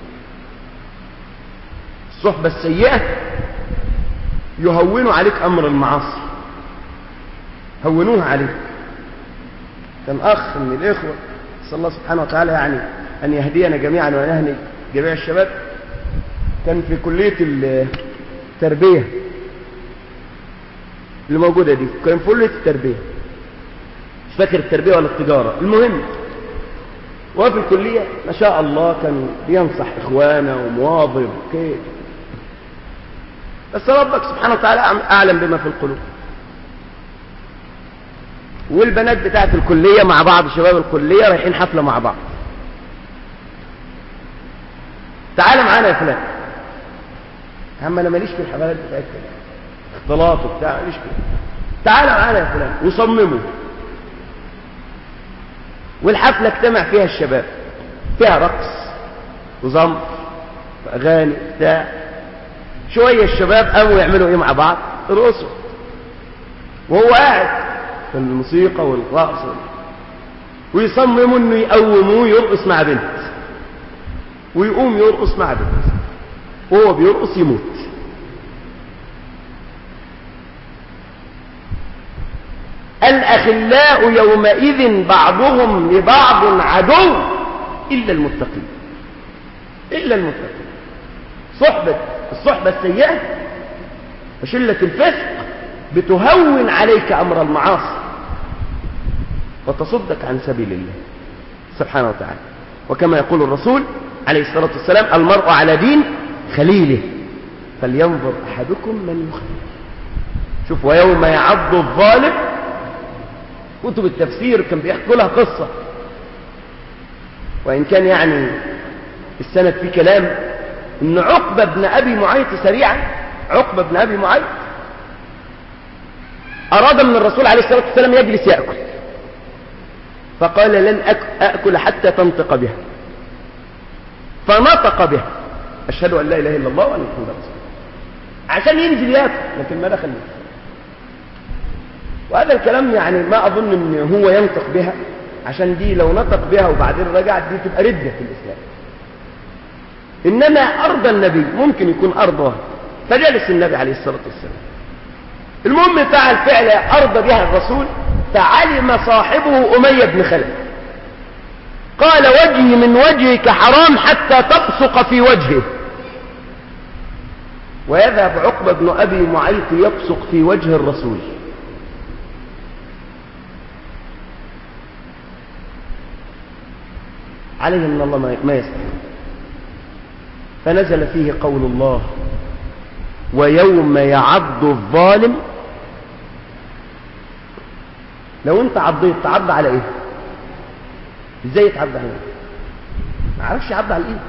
الصحبة السيئة يهونوا عليك أمر المعاصي هونوها عليك كان أخ من الإخوة صلى الله سبحانه وتعالى يعني أن يهدينا جميعا وأن يهني جميع الشباب كان في كلية التربية اللي موجودة دي كان في كلية التربية مش فاكر التربية ولا التجارة المهم وفي الكلية ما شاء الله كان بينصح إخوانه ومواظب كيف بس ربك سبحانه وتعالى أعلم بما في القلوب والبنات بتاعت الكلية مع بعض شباب الكلية رايحين حفلة مع بعض تعال معانا يا فلان هم انا ماليش في الحفلات بتاعتك اختلاط وبتاع ماليش كده تعال معانا يا فلان وصمموا والحفلة اجتمع فيها الشباب فيها رقص وزمر واغاني بتاع شوية الشباب قاموا يعملوا ايه مع بعض يرقصوا وهو قاعد في الموسيقى والرقص ويصمموا انه يقوموه يرقص مع بنت ويقوم يرقص مع بنت وهو بيرقص يموت الأخلاء يومئذ بعضهم لبعض عدو إلا المتقين إلا المتقين صحبة الصحبة السيئة وشلة الفسق بتهون عليك أمر المعاصي وتصدك عن سبيل الله سبحانه وتعالى وكما يقول الرسول عليه الصلاة والسلام المرء على دين خليله فلينظر أحدكم من يخلل شوف ويوم يعض الظالم كتب التفسير كان بيحكوا لها قصة وإن كان يعني السند في كلام إن عقبة بن أبي معيط سريعا عقبة بن أبي معيط أراد من الرسول عليه الصلاة والسلام يجلس يأكل فقال لن أكل حتى تنطق بها فنطق بها أشهد أن لا إله إلا الله وأن محمد رسول عشان ينزل ياكل لكن ما دخل وهذا الكلام يعني ما أظن أن هو ينطق بها عشان دي لو نطق بها وبعدين رجعت دي تبقى ردة في الإسلام إنما أرض النبي ممكن يكون أرضها فجلس النبي عليه الصلاة والسلام المهم فعل فعل أرض بها الرسول فعلم صاحبه أمية بن خلف قال وجهي من وجهك حرام حتى تبصق في وجهه ويذهب عقبة بن أبي معيط يبصق في وجه الرسول عليه من الله ما يستحق فنزل فيه قول الله ويوم يعض الظالم لو انت عضيت تعض على ايه ازاي يتعض على ايه ما عرفش يعض على الايد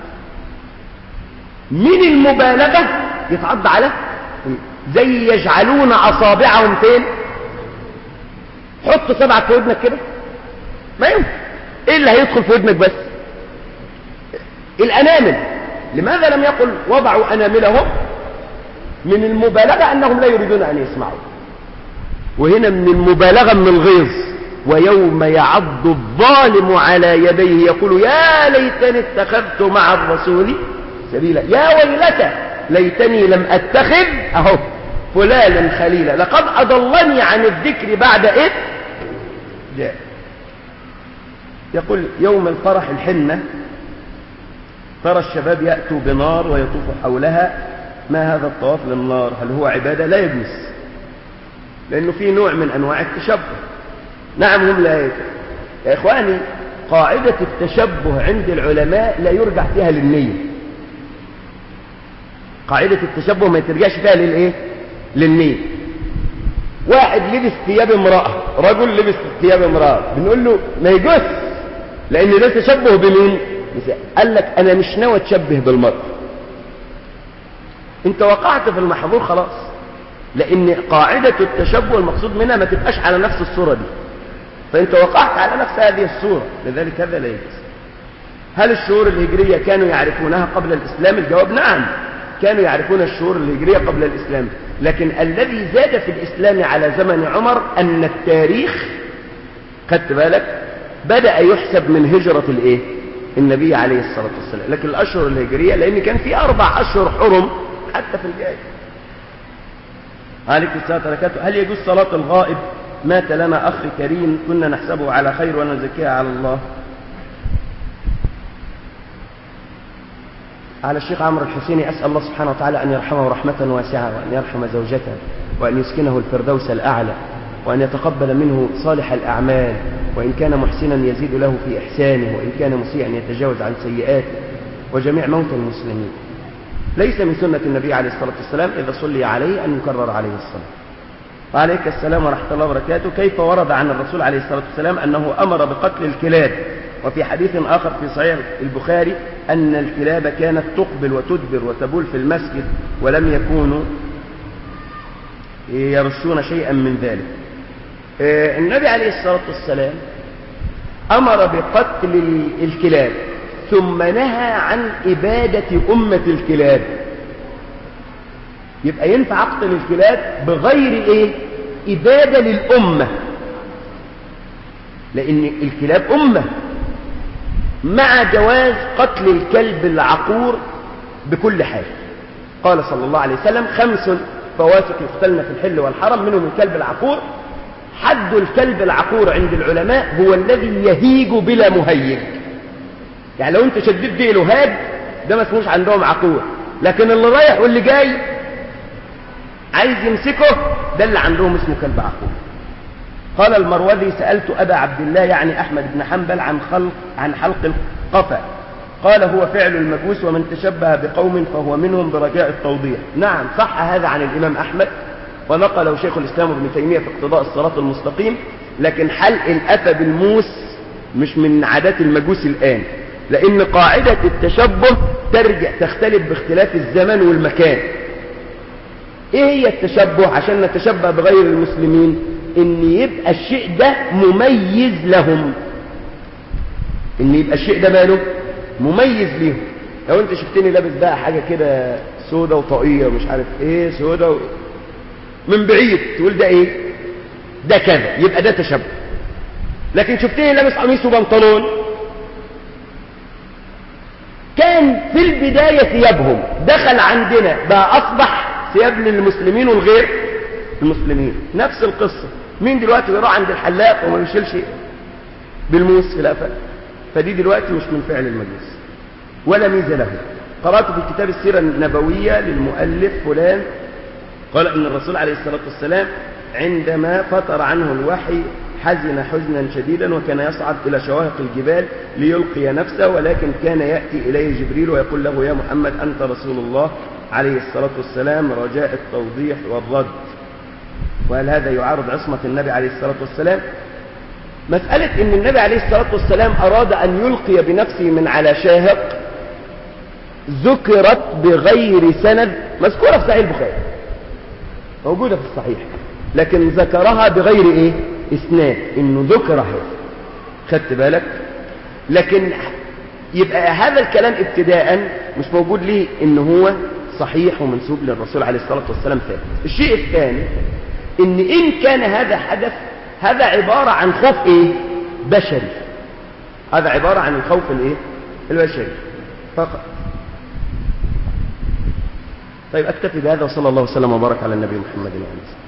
من المبالغة يتعض على زي يجعلون اصابعهم فين حط سبعة في ودنك كده ما ينفع ايه اللي هيدخل في ودنك بس الانامل لماذا لم يقل وضعوا اناملهم من المبالغة انهم لا يريدون ان يسمعوا وهنا من المبالغة من الغيظ ويوم يعض الظالم على يديه يقول يا ليتني اتخذت مع الرسول سبيلا يا ويلتى ليتني لم اتخذ اهو فلانا خليلا لقد اضلني عن الذكر بعد اذ جاء يقول يوم الفرح الحنة ترى الشباب يأتوا بنار ويطوف حولها ما هذا الطواف للنار هل هو عبادة لا يجوز لأنه في نوع من أنواع التشبه نعم هم لا يجوز يا إخواني قاعدة التشبه عند العلماء لا يرجع فيها للنية قاعدة التشبه ما يترجعش فيها للإيه للنية واحد لبس ثياب امرأة رجل لبس ثياب امرأة بنقول له ما يجوز لأن ده تشبه بمين قال لك أنا مش ناوي أتشبه بالمرأة أنت وقعت في المحظور خلاص لأن قاعدة التشبه المقصود منها ما تبقاش على نفس الصورة دي فأنت وقعت على نفس هذه الصورة لذلك هذا لا يجوز هل الشهور الهجرية كانوا يعرفونها قبل الإسلام الجواب نعم كانوا يعرفون الشهور الهجرية قبل الإسلام لكن الذي زاد في الإسلام على زمن عمر أن التاريخ خدت بالك بدأ يحسب من هجرة الإيه النبي عليه الصلاة والسلام لكن الأشهر الهجرية لأن كان في أربع أشهر حرم حتى في الجاي عليك السلام بركاته هل يجوز صلاة الغائب مات لنا أخ كريم كنا نحسبه على خير ونزكيها على الله على الشيخ عمرو الحسيني أسأل الله سبحانه وتعالى أن يرحمه رحمة واسعة وأن يرحم زوجته وأن يسكنه الفردوس الأعلى وأن يتقبل منه صالح الأعمال وإن كان محسنا يزيد له في إحسانه وإن كان مسيئا يتجاوز عن سيئاته وجميع موتى المسلمين ليس من سنة النبي عليه الصلاة والسلام إذا صلي عليه أن يكرر عليه الصلاة وعليك السلام ورحمة الله وبركاته كيف ورد عن الرسول عليه الصلاة والسلام أنه أمر بقتل الكلاب وفي حديث آخر في صحيح البخاري أن الكلاب كانت تقبل وتدبر وتبول في المسجد ولم يكونوا يرشون شيئا من ذلك النبي عليه الصلاة والسلام أمر بقتل الكلاب ثم نهى عن إبادة أمة الكلاب يبقى ينفع أقتل الكلاب بغير إيه إبادة للأمة لأن الكلاب أمة مع جواز قتل الكلب العقور بكل حال قال صلى الله عليه وسلم خمس فواسق يقتلن في الحل والحرم منهم الكلب العقور حد الكلب العقور عند العلماء هو الذي يهيج بلا مهيج يعني لو انت شديد ديله هاج ده ما اسموش عندهم عقور لكن اللي رايح واللي جاي عايز يمسكه ده اللي عندهم اسمه كلب عقور قال المروذي سألت أبا عبد الله يعني أحمد بن حنبل عن خلق عن حلق القفا قال هو فعل المجوس ومن تشبه بقوم فهو منهم برجاء التوضيح نعم صح هذا عن الإمام أحمد ونقله شيخ الإسلام ابن تيمية في اقتضاء الصراط المستقيم لكن حلق الأفا بالموس مش من عادات المجوس الآن لأن قاعدة التشبه ترجع تختلف باختلاف الزمن والمكان ايه هي التشبه عشان نتشبه بغير المسلمين ان يبقى الشيء ده مميز لهم ان يبقى الشيء ده ماله مميز ليهم لو انت شفتني لابس بقى حاجة كده سودة وطاقية ومش عارف ايه سودة و... من بعيد تقول ده ايه ده كذا يبقى ده تشبه لكن شفتني لابس قميص وبنطلون كان في البداية ثيابهم دخل عندنا بقى أصبح ثياب للمسلمين والغير المسلمين نفس القصة مين دلوقتي بيروح عند الحلاق وما بيشيلش بالموس في الأفاق فدي دلوقتي مش من فعل المجلس ولا ميزة له قرأت في كتاب السيرة النبوية للمؤلف فلان قال إن الرسول عليه الصلاة والسلام عندما فتر عنه الوحي حزن حزنا شديدا وكان يصعد إلى شواهق الجبال ليلقي نفسه ولكن كان يأتي إليه جبريل ويقول له يا محمد أنت رسول الله عليه الصلاة والسلام رجاء التوضيح والرد وهل هذا يعارض عصمة النبي عليه الصلاة والسلام مسألة أن النبي عليه الصلاة والسلام أراد أن يلقي بنفسه من على شاهق ذكرت بغير سند مذكورة في صحيح البخاري موجودة في الصحيح لكن ذكرها بغير ايه اسناد انه ذكر هذا خدت بالك لكن يبقى هذا الكلام ابتداء مش موجود ليه ان هو صحيح ومنسوب للرسول عليه الصلاة والسلام ثابت الشيء الثاني ان ان كان هذا حدث هذا عبارة عن خوف ايه بشري هذا عبارة عن الخوف الايه البشري فقط طيب اكتفي بهذا وصلى الله وسلم وبارك على النبي محمد وعلى اله